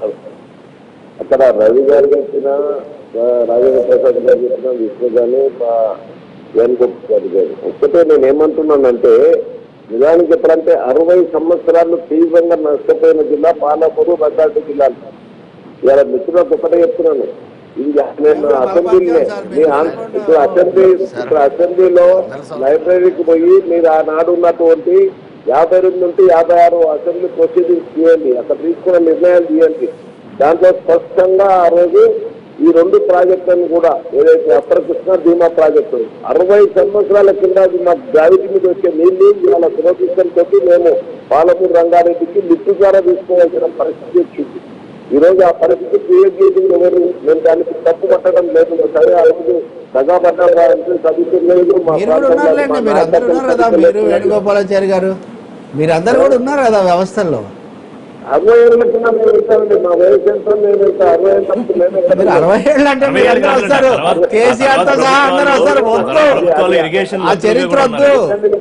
అక్కడ రవి గారు చెప్పిన ఆ, రాజేంద్ర ప్రసాద్ గారు చెప్పిన విష్ణు గాని మా వేణుగోపాల్ గారు గారు ఒక్కటే నేను ఏమంటున్నానంటే నిజానికి ఎప్పుడంటే అరవై సంవత్సరాలు తీవ్రంగా నష్టపోయిన జిల్లా పాలమూరు రంగారెడ్డి జిల్లాలు ఇవాళ మిత్రులకు ఒకటే చెప్తున్నాను ఇది నేను అసెంబ్లీలో మీ ఆన్- ఇప్పుడు అసెంబ్లీ ఇప్పుడు అసెంబ్లీలో లైబ్రరీకి పోయి మీరు ఆనాడు ఉన్నటువంటి యాభై రెండు నుండి యాభై ఆరు అసెంబ్లీ ప్రొసీడింగ్స్ తీయండి అక్కడ తీసుకున్న నిర్ణయాలు తీయండి దాంట్లో స్పష్టంగా ఆ రోజు ఈ రెండు ప్రాజెక్టులను కూడా ఏదైతే అప్పర్ కృష్ణ భీమా ప్రాజెక్టు అరవై సంవత్సరాల కింద అది మాకు గ్రావిటీ మీద వచ్చే నీళ్లు ఇవాళ దురదృష్టంతో మేము పాలమూరు రంగారెడ్డికి లిఫ్ట్ ద్వారా తీసుకోవాల్సిన పరిస్థితి వచ్చింది ఈ రోజు ఆ పరిస్థితి క్రియేట్ చేసింది ఎవరు నేను దానికి తప్పు పట్టడం లేదు సరే ఆ రోజు దగా పడ్డారంటే చదువుతులేదు మా మీరు కూడా ప్రాంతంలో ఉన్నారులేండి మా మీరు అందరు ఉన్నారు కదా నాయకత్వం మీరు చదువుతులేదు. వేణుగోపాలాచారి గారు మీరు అందరు కూడా ఉన్నారు కదా వ్యవస్థల్లో అరవై ఏళ్ళ కింద మేము వెళ్తామండి మా వయసు ఎంత మేము వెళ్తాం అరవై ఏళ్ళ తప్పు మేము మీరు వెళ్తాం. అరవై ఏళ్ళు అంటే అరవై మీరు ఏళ్ళు అందరూ కాదులేండి. వస్తారు తర్వాత- కేసీఆర్ తో తర్వాత సహా అందరూ వస్తారు ప్రభుత్వాలు- వద్దు ప్రభుత్వాలు irrigation ఆ చరిత్ర వద్దు రెండు నిమిషాలు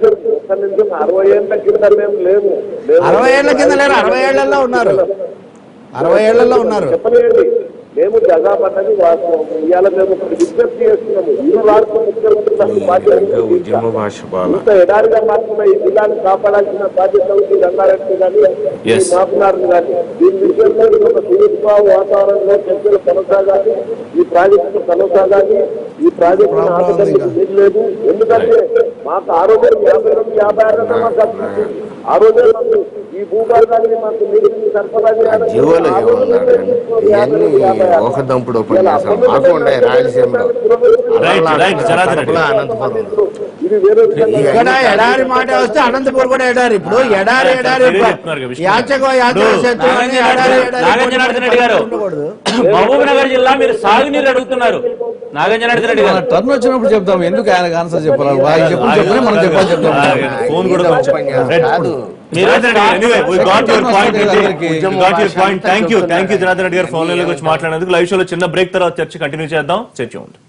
ఒక్క నిమిషం అరవై ఏళ్ళ కింద మేము లేము మేము- అరవై ఏళ్ల కింద లేరు అరవై ఏళ్లలో ఉన్నారు అరవై ఏళ్లలో ఉన్నారు చెప్పలేండి మేము జగాపన్నది వాస్తవం ఇవాళ మేము ఒకటి విజ్ఞప్తి చేస్తున్నాము ఇరు రాష్ట్ర ముఖ్యమంత్రులకు బాధ్యత ఉంది. ఉద్యమ భాష బాల ఇంత ఎడారిగా మాత్రమే ఈ జిల్లాను కాపాడాల్సిన బాధ్యత ఉంది రంగారెడ్డి కానీ Yes. మాపునారు కానీ దీని విషయంలో ఇది ఒక సురక్ష వాతావరణంలో చర్చలు కొనసాగాలి ఈ ప్రాజెక్టు కొనసాగాలి ఈ ప్రాజెక్టు ఆపడానికి వీలు లేదు ఎందుకంటే మాకు ఆ రోజే యాభై రెండు యాభై ఆరు రకాల మాకు అభివృద్ధి. ఆ రోజే మాకు ఈ భూభాగాన్ని మాకు నీరు సరఫరా చేయాలని జీవోలు ఆ రోజే ఏమన్నారు నిర్ణయించుకున్నారు. యాభై రెండు, యాభై ఆరు. ఒక దంపుడు ఉపన్యాసం మాకు ఉండే రాయలసీమలో రైట్ రైట్ జనార్దన్ రెడ్డి కడపలో అనంతపురంలో ఇది వేరే విధంగా ఇక్కడ ఎడారి మాట వస్తే అనంతపూర్ కూడా ఎడారి ఇప్పుడు ఎడారి ఎడారి మీరే చెప్తున్నారు కదా విష్ణు. యాచకో యాచకో ఇప్పుడు శత్రువు అని ఎడారి ఎడారి నాగేంద్రనాథ్ రెడ్డి గారు ఉండకూడదు. మహబూబ్ నగర్ జిల్లా మీరు సాగునీరు అడుగుతున్నారు నాగేంద్రనాథ్ రెడ్డి మన గారు టర్న్ వచ్చినప్పుడు చెప్దాం ఎందుకు ఆయనకు ఆన్సర్ చెప్పాలి ఆయన చెప్పు చెప్పని మనం చెప్పాలి చెప్తాం ఫోన్ కూడా కొంచెం ఉపన్యాసం రైట్. కాదు. జనార్దన్ రెడ్డి గారు, anyway, we got your point. అందరికీ. We got your point. Thank you. Thank you, Janardhan Reddy గారు ఫోన్ లైన్ వచ్చి మాట్లాడినందుకు లైవ్ షోలో చిన్న బ్రేక్ తర్వాత చర్చ కంటిన్యూ చేద్దాం చర్చ ఉంది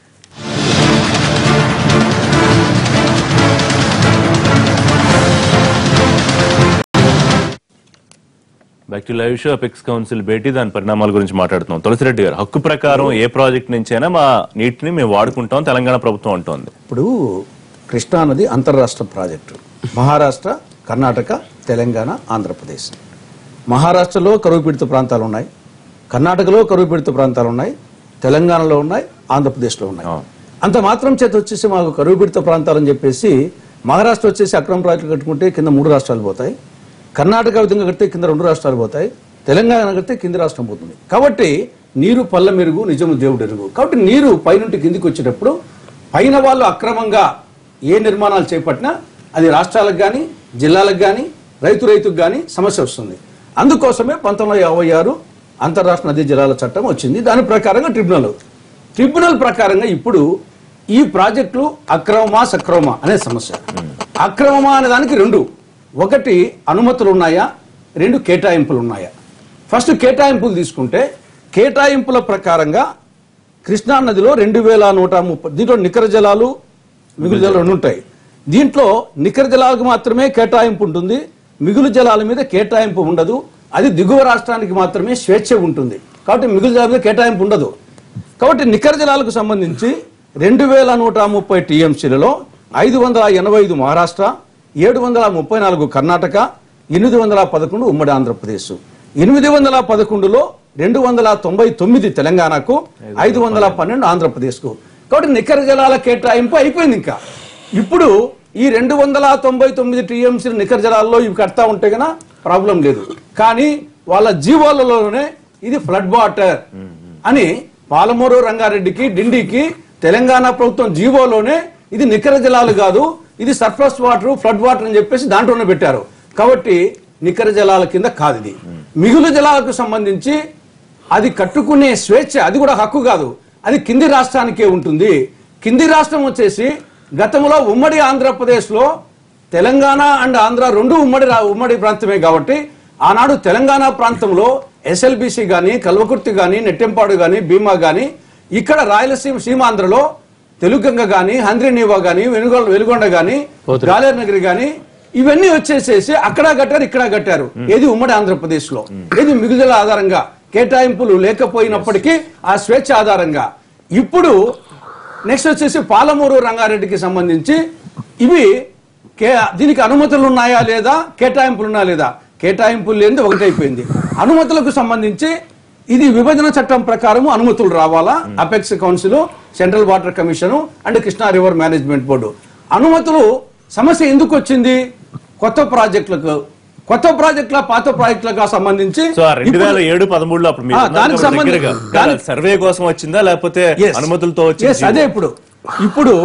back to live show apex council భేటీ దాని పరిణామాల గురించి మాట్లాడుతున్నాం తులసిరెడ్డి గారు హక్కు ప్రకారం ఏ ప్రాజెక్ట్ నుంచైనా మా నీటిని మేము వాడుకుంటాం తెలంగాణ ప్రభుత్వం అంటోంది ఇప్పుడు కృష్ణా నది అంతర్రాష్ట్ర ప్రాజెక్టు మహారాష్ట్ర కర్ణాటక తెలంగాణ ఆంధ్రప్రదేశ్ మహారాష్ట్రలో కరువు పీడిత ప్రాంతాలు ఉన్నాయి కర్ణాటకలో కరువు పీడిత ప్రాంతాలు ఉన్నాయి తెలంగాణలో ఉన్నాయి ఆంధ్రప్రదేశ్లో ఉన్నాయి ఆ. అంత మాత్రం చేత వచ్చేసి మాకు కరువు పీడిత ప్రాంతాలని చెప్పేసి మహారాష్ట్ర వచ్చేసి అక్రమ ప్రాజెక్టులు కట్టుకుంటే కింద మూడు రాష్ట్రాలు పోతాయి కర్ణాటక విధంగా కడితే కింద రెండు రాష్ట్రాలు పోతాయి తెలంగాణ కడితే కింది రాష్ట్రం పోతుంది కాబట్టి నీరు పల్ల మెరుగు నిజము దేవుడు ఎరుగు కాబట్టి నీరు పైనుంటి కిందికి వచ్చేటప్పుడు పైన వాళ్ళు అక్రమంగా ఏ నిర్మాణాలు చేపట్టినా అది రాష్ట్రాలకు కానీ జిల్లాలకు కానీ రైతు రైతుకు కానీ సమస్య వస్తుంది అందుకోసమే పంతొమ్మిది వందల యాభై ఆరు అంతర్రాష్ట్ర నదీ జలాల చట్టం వచ్చింది దాని ప్రకారంగా ట్రిబ్యునల్ ట్రిబ్యునల్ ప్రకారంగా ఇప్పుడు ఈ ప్రాజెక్టులు అక్రమమా సక్రమమా అనే సమస్య అక్రమమా అనే దానికి రెండు ఒకటి అనుమతులు ఉన్నాయా రెండు కేటాయింపులు ఉన్నాయా ఫస్ట్ కేటాయింపులు తీసుకుంటే కేటాయింపుల ప్రకారంగా కృష్ణా నదిలో రెండు వేల నూట ముప్పై దీంట్లో నికర జలాలు మిగులు జలాలు రెండు ఉంటాయి దీంట్లో నికర జలాలకు మాత్రమే కేటాయింపు ఉంటుంది మిగులు జలాల మీద కేటాయింపు ఉండదు అది దిగువ రాష్ట్రానికి మాత్రమే స్వేచ్ఛ ఉంటుంది కాబట్టి మిగులు జలాల మీద కేటాయింపు ఉండదు కాబట్టి నికర జలాలకు సంబంధించి రెండు వేల నూట ముప్పై టీఎంసీలలో ఐదు వందల ఎనభై ఐదు మహారాష్ట్ర ఏడు వందల ముప్పై నాలుగు కర్ణాటక ఎనిమిది వందల పదకొండు ఉమ్మడి ఆంధ్రప్రదేశ్ ఎనిమిది వందల పదకొండులో రెండు వందల తొంభై తొమ్మిది తెలంగాణకు ఐదు వందల పన్నెండు ఆంధ్రప్రదేశ్కు కాబట్టి నికర జలాల కేటాయింపు అయిపోయింది ఇంకా ఇప్పుడు ఈ రెండు వందల తొంభై తొమ్మిది టీఎంసీ నికర జలాల్లో ఇవి కడతా ఉంటే గన ప్రాబ్లం లేదు కానీ వాళ్ళ జీవాలలోనే ఇది ఫ్లడ్ వాటర్ అని పాలమూరు రంగారెడ్డికి డిండికి తెలంగాణ ప్రభుత్వం జీవోలోనే ఇది నికర జలాలు కాదు ఇది సర్ఫస్ వాటర్ ఫ్లడ్ వాటర్ అని చెప్పేసి దాంట్లోనే పెట్టారు కాబట్టి నికర జలాల కింద కాదు ఇది మిగులు జలాలకు సంబంధించి అది కట్టుకునే స్వేచ్ఛ అది కూడా హక్కు కాదు అది కింది రాష్ట్రానికే ఉంటుంది కింది రాష్ట్రం వచ్చేసి గతంలో ఉమ్మడి ఆంధ్రప్రదేశ్ లో తెలంగాణ అండ్ ఆంధ్ర రెండు ఉమ్మడి రా- ఉమ్మడి ప్రాంతమే కాబట్టి ఆనాడు తెలంగాణ ప్రాంతంలో ఎస్ఎల్బిసి గాని కల్వకుర్తి గాని నెట్టెంపాడు గాని భీమా గాని ఇక్కడ రాయలసీమ సీమాంధ్రలో తెలుగంగ గాని హంద్రినీవా గాని వెనుగొండ వెలుగొండ గాని గాలేరు నగరి గాని ఇవన్నీ వచ్చేసేసి అక్కడ కట్టారు ఇక్కడ కట్టారు ఏది ఉమ్మడి ఆంధ్రప్రదేశ్ లో ఏది మిగుదల ఆధారంగా కేటాయింపులు లేకపోయినప్పటికీ ఆ స్వేచ్ఛ ఆధారంగా ఇప్పుడు నెక్స్ట్ వచ్చేసి పాలమూరు రంగారెడ్డికి సంబంధించి ఇవి కే- దీనికి అనుమతులు ఉన్నాయా లేదా కేటాయింపులు ఉన్నాయా లేదా కేటాయింపులు లేనిది ఒకటైపోయింది అనుమతులకు సంబంధించి ఇది విభజన చట్టం ప్రకారం అనుమతులు రావాలా apex council central water commission and Krishna river management board అనుమతులు సమస్య ఎందుకు వచ్చింది కొత్త ప్రాజెక్టులకు కొత్త ప్రాజెక్టుల పాత ప్రాజెక్టులకు సంబంధించి సో ఆ రెండు ఇప్పుడు- వేల ఏడు పదమూడులో అప్పుడు మీరు ఆ, ఉన్నారు దానికి కాబట్టి సంబంధం- దగ్గరగా. దానికి- సర్వే కోసం వచ్చిందా లేకపోతే Yes. అనుమతులతో Yes, వచ్చింది అదే ఇప్పుడు ఇప్పుడు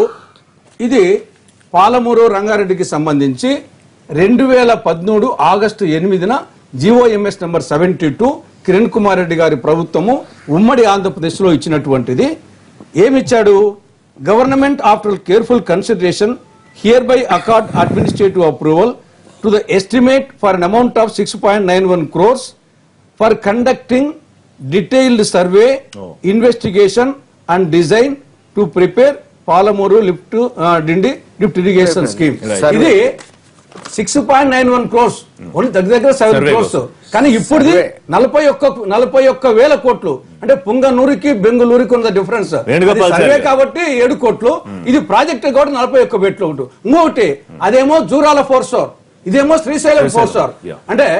ఇది పాలమూరు రంగారెడ్డికి సంబంధించి రెండు వేల పదమూడు ఆగస్టు ఎనిమిదిన GOMS number seventy two Kiran Kumar Reddy గారి ప్రభుత్వము ఉమ్మడి ఆంధ్రప్రదేశ్లో ఇచ్చినటువంటిది ఏమిచ్చాడు government after careful consideration hereby accord administrative approval to the estimate for an amount of six point nine one crores for conducting detailed survey, investigation and design to prepare Palamuru lift ఆ, డిండి లిఫ్ట్ ఇరిగేషన్ స్కీమ్ ఇది six point nine one crores only దగ్గర దగ్గర సెవెన్ Survey క్రోర్స్ కోసం. కానీ ఇప్పుడు నలభై ఒక్క నలభై ఒక్క వేల కోట్లు అంటే పుంగనూరుకి బెంగళూరుకి ఉన్న డిఫరెన్స్ వేణుగోపాల్ సర్వే సార్. కాబట్టి ఏడు కోట్లు ఇది ప్రాజెక్ట్ కాబట్టి నలభై ఒక్క కోట్లు ఒకటి ఇంకొకటి అదేమో జూరాల ఫోర్సోర్ ఇదేమో శ్రీశైలం శ్రీశైలం, ఫోర్సోర్ yeah. అంటే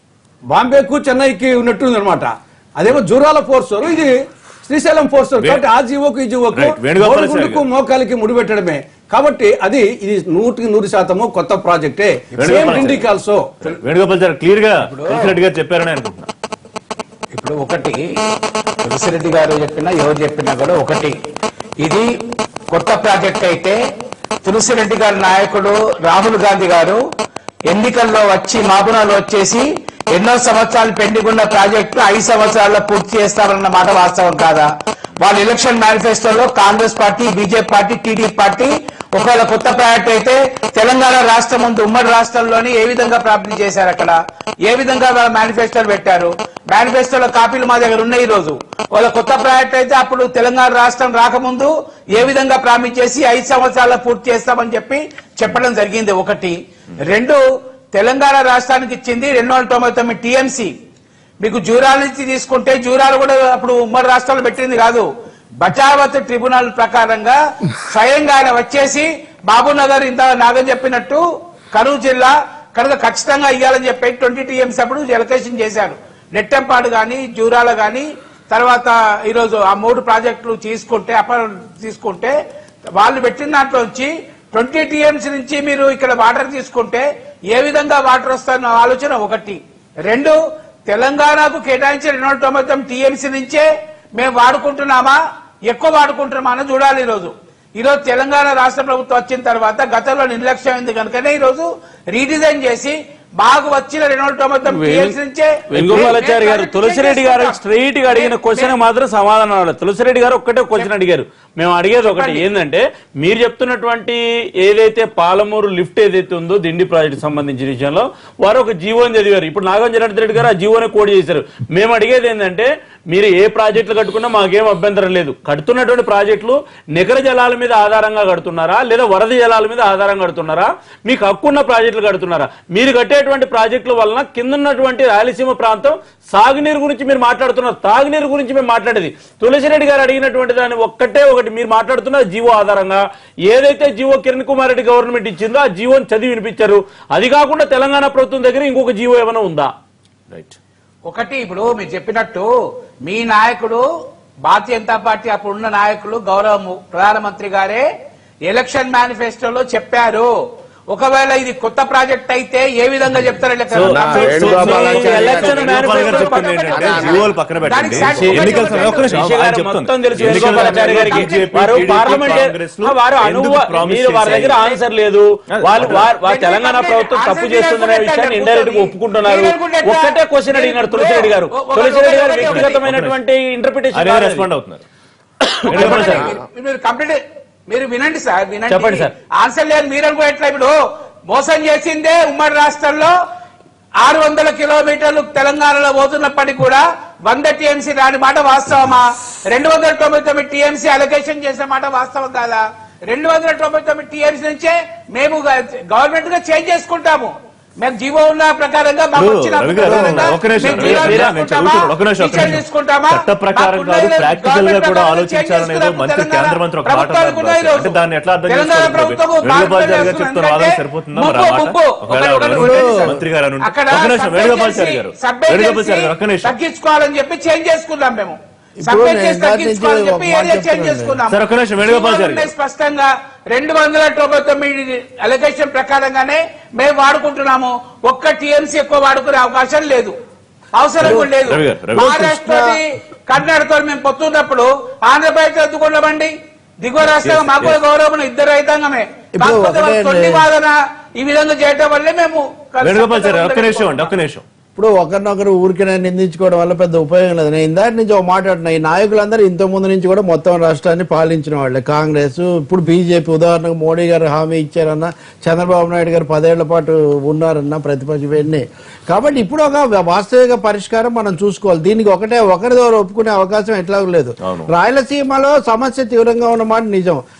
బాంబేకు చెన్నైకి ఉన్నట్టుంది అనమాట అదేమో జూరాల ఫోర్సోర్ ఇది శ్రీశైలం ఫోర్సోర్ కాబట్టి ఆ జీవోకు ఈ జీవోకు Right. వేణుగోపాల్ సార్ బోడిగుండుకు గారు. మోకాలికి ముడిపెట్టడమే కాబట్టి అది ఇది నూటికి నూరు శాతము కొత్త ప్రాజెక్టే వేణుగోపాల్ సేమ్ సార్. ఇండిక్ ఆల్సో వేణుగోపాల్ సార్ క్లియర్ గా రెడ్డి గారు చెప్పారని అనుకుంటున్నా ఇప్పుడు ఒకటి తులసిరెడ్డి గారు చెప్పినా ఎవరు చెప్పినా కూడా ఒకటి ఇది కొత్త ప్రాజెక్ట్ అయితే తులసిరెడ్డి గారి నాయకుడు రాహుల్ గాంధీ గారు ఎన్నికల్లో వచ్చి మాబునాలో వచ్చేసి ఎన్నో సంవత్సరాలు పెండింగ్ ఉన్న ప్రాజెక్టు ఐదు సంవత్సరాల్లో పూర్తి చేస్తారన్న మాట వాస్తవం కాదా వాళ్ళ ఎలక్షన్ మేనిఫెస్టోలో Congress party BJP party TDP party ఒకవేళ కొత్త ప్రాజెక్ట్ అయితే తెలంగాణ రాష్ట్రం ముందు ఉమ్మడి రాష్ట్రంలోని ఏ విధంగా ప్రారంభం చేశారు అక్కడ ఏ విధంగా వాళ్ళ మేనిఫెస్టోలు పెట్టారు మేనిఫెస్టోలో కాపీలు మా దగ్గర ఉన్నాయి ఈ రోజు వాళ్ళ కొత్త ప్రాజెక్ట్ అయితే అప్పుడు తెలంగాణ రాష్ట్రం రాకముందు ఏ విధంగా ప్రారంభించేసి ఐదు సంవత్సరాల్లో పూర్తి చేస్తామని చెప్పి చెప్పడం జరిగింది ఒకటి రెండు తెలంగాణ రాష్ట్రానికి ఇచ్చింది రెండు వందల తొంభై తొమ్మిది టీఎంసీ మీకు జూరాల నుంచి తీసుకుంటే జూరాలు కూడా అప్పుడు ఉమ్మడి రాష్ట్రంలో పెట్టింది కాదు బచావత్ ట్రిబ్యునల్ ప్రకారంగా స్వయంగా ఆయన వచ్చేసి బాబునగర్ ఇంత నాగం చెప్పినట్టు కరూరు జిల్లా కనుక ఖచ్చితంగా ఇవ్వాలని చెప్పి ట్వంటీ టీఎంసీ అప్పుడు ఎలకేషన్ చేశారు నెట్టంపాడు గాని జూరాల గాని తర్వాత ఈరోజు ఆ మూడు ప్రాజెక్టులు తీసుకుంటే అప్ప తీసుకుంటే వాళ్ళు పెట్టిన దాంట్లో నుంచి ట్వంటీ టీఎంసీ నుంచి మీరు ఇక్కడ వాటర్ తీసుకుంటే ఏ విధంగా వాటర్ వస్తాయన్న ఆలోచన ఒకటి రెండు తెలంగాణకు కేటాయించిన రెండు వందల తొంభై తొమ్మిది టీఎంసీ నుంచే మేము వాడుకుంటున్నామా ఎక్కువ వాడుకుంటున్నామా అని చూడాలి ఈరోజు ఈరోజు తెలంగాణ రాష్ట్ర ప్రభుత్వం వచ్చిన తర్వాత గతంలో నిర్లక్ష్యం అయింది కనుకనే ఈరోజు రీడిజైన్ చేసి మాకు వచ్చిన రెండు వందల తొంభై తొమ్మిది టీఎంసీ నుంచే వెంగోపాలాచారి గారు తులసిరెడ్డి గారు స్ట్రైట్ గా అడిగిన క్వశ్చన్ మాత్రం సమాధానం అవ్వలేదు తులసిరెడ్డి గారు ఒక్కటే క్వశ్చన్ అడిగారు మేము అడిగేది ఒకటి ఏంటంటే మీరు చెప్తున్నటువంటి ఏదైతే పాలమూరు లిఫ్ట్ ఏదైతే ఉందో దిండి ప్రాజెక్ట్ సంబంధించిన విషయంలో వారు ఒక జీవోని చదివారు ఇప్పుడు నాగం జనార్దన్ రెడ్డి గారు ఆ జీవోని కోడ్ చేశారు మేము అడిగేది ఏంటంటే మీరు ఏ ప్రాజెక్టులు కట్టుకున్నా మాకేం అభ్యంతరం లేదు కడుతున్నటువంటి ప్రాజెక్టులు నికర జలాల మీద ఆధారంగా కడుతున్నారా లేదా వరద జలాల మీద ఆధారంగా కడుతున్నారా మీకు హక్కున్న ప్రాజెక్టులు కడుతున్నారా మీరు కట్టేటువంటి ప్రాజెక్టుల వలన కింద ఉన్నటువంటి రాయలసీమ ప్రాంతం సాగునీరు గురించి మీరు మాట్లాడుతున్నారు తాగునీరు గురించి మేము మాట్లాడేది తులసిరెడ్డి గారు అడిగినటువంటి దాన్ని ఒక్కటే ఒకటి మీరు మాట్లాడుతున్న జీవో ఆధారంగా ఏదైతే జీవో కిరణ్ కుమార్ రెడ్డి గవర్నమెంట్ ఇచ్చిందో ఆ జీవోని చదివి వినిపించారు అది కాకుండా తెలంగాణ ప్రభుత్వం దగ్గర ఇంకొక జీవో ఏమైనా ఉందా రైట్ ఒకటి ఇప్పుడు మీరు చెప్పినట్టు మీ నాయకుడు భారతీయ జనతా పార్టీ అప్పుడున్న నాయకులు గౌరవ ము- ప్రధానమంత్రి గారే ఎలక్షన్ మేనిఫెస్టోలో చెప్పారు ఒకవేళ ఇది కొత్త ప్రాజెక్ట్ అయితే ఏ విధంగా చెప్తారో లెక్క సో- నాకు సో- తెలుసు. So- election so- election Venugopal గారు మేనిఫెస్టో చెప్తుంది ఏంటంటే జీవోలు పక్కన పెట్టండి దానికి సాటి- ఎన్నికల ఒకటి సమయం- ఒక్క నిమిషం, విషయం ఆయన గారు చెప్తాను. మొత్తం తెలుసు ఎన్నికల వేణుగోపాలాచారి సమయంలో గారికి BJP, వారు TDP, పార్లమెంట్ కాంగ్రెస్లు వారు ఎందుకు అనుభవ promise మీరు వారి దగ్గర చేశాయి? ఆన్సర్ లేదు వాళ్ళు వారు వారు తెలంగాణ ప్రభుత్వం తప్పు చేస్తుందనే విషయాన్ని ఇండైరెక్ట్ గా ఒప్పుకుంటున్నారు ఒక్కటే క్వశ్చన్ అడిగినారు తులసిరెడ్డి గారు తులసిరెడ్డి గారు వ్యక్తిగతమైనటువంటి ఆయన ఇంటర్ప్రిటేషన్ రెస్పాండ్ అవుతున్నారు వేణుగోపాల్ సార్ గారు. మీరు- మీరు కంప్లీట్ మీరు వినండి సార్ వినండి చెప్పండి సార్. ఆన్సర్ లేదు మీరు అనుకో ఎట్లా ఇప్పుడు మోసం చేసిందే ఉమ్మడి రాష్ట్రంలో ఆరు వందల కిలోమీటర్లు తెలంగాణలో పోతున్నప్పటికీ కూడా వంద టీఎంసీ రాని మాట వాస్తవమా రెండు వందల తొంభై తొమ్మిది టీఎంసీ అలొకేషన్ చేసిన మాట వాస్తవం కాదా రెండు వందల తొంభై తొమ్మిది టీఎంసీ నుంచే మేము గవర్నమెంట్ గా చేంజ్ చేసుకుంటాము మేము జీవో ఉన్న ప్రకారంగా మాకు ఇప్పుడు వచ్చిన రవి గారు, ప్రకారంగా ఒక్క నిమిషం, మేము రవి జీవో గారు, నేను తీసుకుంటామా? చదువుతున్నాను, ఒక్క నిమిషం, ఒక్క టీచర్ నిమిషం. తీసుకుంటామా చట్ట ప్రకారం మాకున్న కాదు, ప్రాక్టికల్ గా గవర్నమెంట్ కూడా ప్రకారం ఆలోచించాలనేది చేంజ్ మంత్రి చేసుకున్నాం కేంద్ర మంత్రి ఒక మాట ప్రభుత్వాలు అన్నారు కూడా ఈరోజు. అంటే దాన్ని ఎట్లా అర్థం తెలంగాణ చేసుకోవాలి? ప్రభుత్వం వేణుగోపాల్ గారు భారతదేశం చెప్తున్న వాదన ఎందుకంటే సరిపోతుందా మరి ఆ ముప్పు, మాట? ముప్పు. ఒకవేళ ఒకటి, ఒకటి ఉంటే ఉంది సార్. మంత్రి గారు అని ఉంటే- అక్కడ ఒక్క నిమిషం, వేణుగోపాల్ సార్ గారు సబ్ వేణుగోపాల్ సార్ గారు ఒక్క నిమిషం తగ్గించుకోవాలని చెప్పి చేంజ్ చేసుకున్నాం మేము ఇప్పుడు సబ్మిట్ నేను చేసి దాని నుంచి తగ్గించుకోవాలని చెప్పి ఒక మాట ఏరియా చేంజ్ చెప్తున్నాను. చేసుకున్నాం సార్, ఒక్క నిమిషం, వేణుగోపాల్ సార్ ఉన్నాయి స్పష్టంగా రెండు వందల తొంభై తొమ్మిది అలొకేషన్ ప్రకారంగానే మేము వాడుకుంటున్నాము ఒక్క టీఎంసీ ఎక్కువ వాడుకునే అవకాశం లేదు అవసరం కూడా లేదు రవి గారు, రవి గారు. మహారాష్ట్రని కర్ణాటకతో మేము పొత్తున్నప్పుడు ఆంధ్రప్రదేశ్ ఎందుకున్నామండి దిగువ రాష్ట్రం మాకు కూడా గౌరవం ఇద్దరు రైతాంగమే ఇప్పుడు కాకపోతే వాళ్ళు ఒకటే తొండి అండి. వాదన ఈ విధంగా చేయటం వల్లే మేము వేణుగోపాల్ సార్ ఒక్క నిమిషం అండి ఒక్క నిమిషం ఇప్పుడు ఒకరినొకరు ఊరికే నిందించుకోవడం వల్ల పెద్ద ఉపయోగం లేదు నేను ఇందాక నుంచి ఒక మాట్లాడిన ఈ నాయకులందరూ ఇంత ముందు నుంచి కూడా మొత్తం రాష్ట్రాన్ని పాలించిన వాళ్ళే కాంగ్రెస్ ఇప్పుడు బీజేపీ ఉదాహరణకు మోడీ గారు హామీ ఇచ్చారన్న చంద్రబాబు నాయుడు గారు పదేళ్ల పాటు ఉన్నారన్న ప్రతిపక్షం ఇవన్నీ కాబట్టి ఇప్పుడు ఒక వాస్తవిక పరిష్కారం మనం చూసుకోవాలి దీనికి ఒకటే ఒకరి ద్వారా ఒప్పుకునే అవకాశం ఎట్లా లేదు అవును. రాయలసీమలో సమస్య తీవ్రంగా ఉన్నమాట నిజం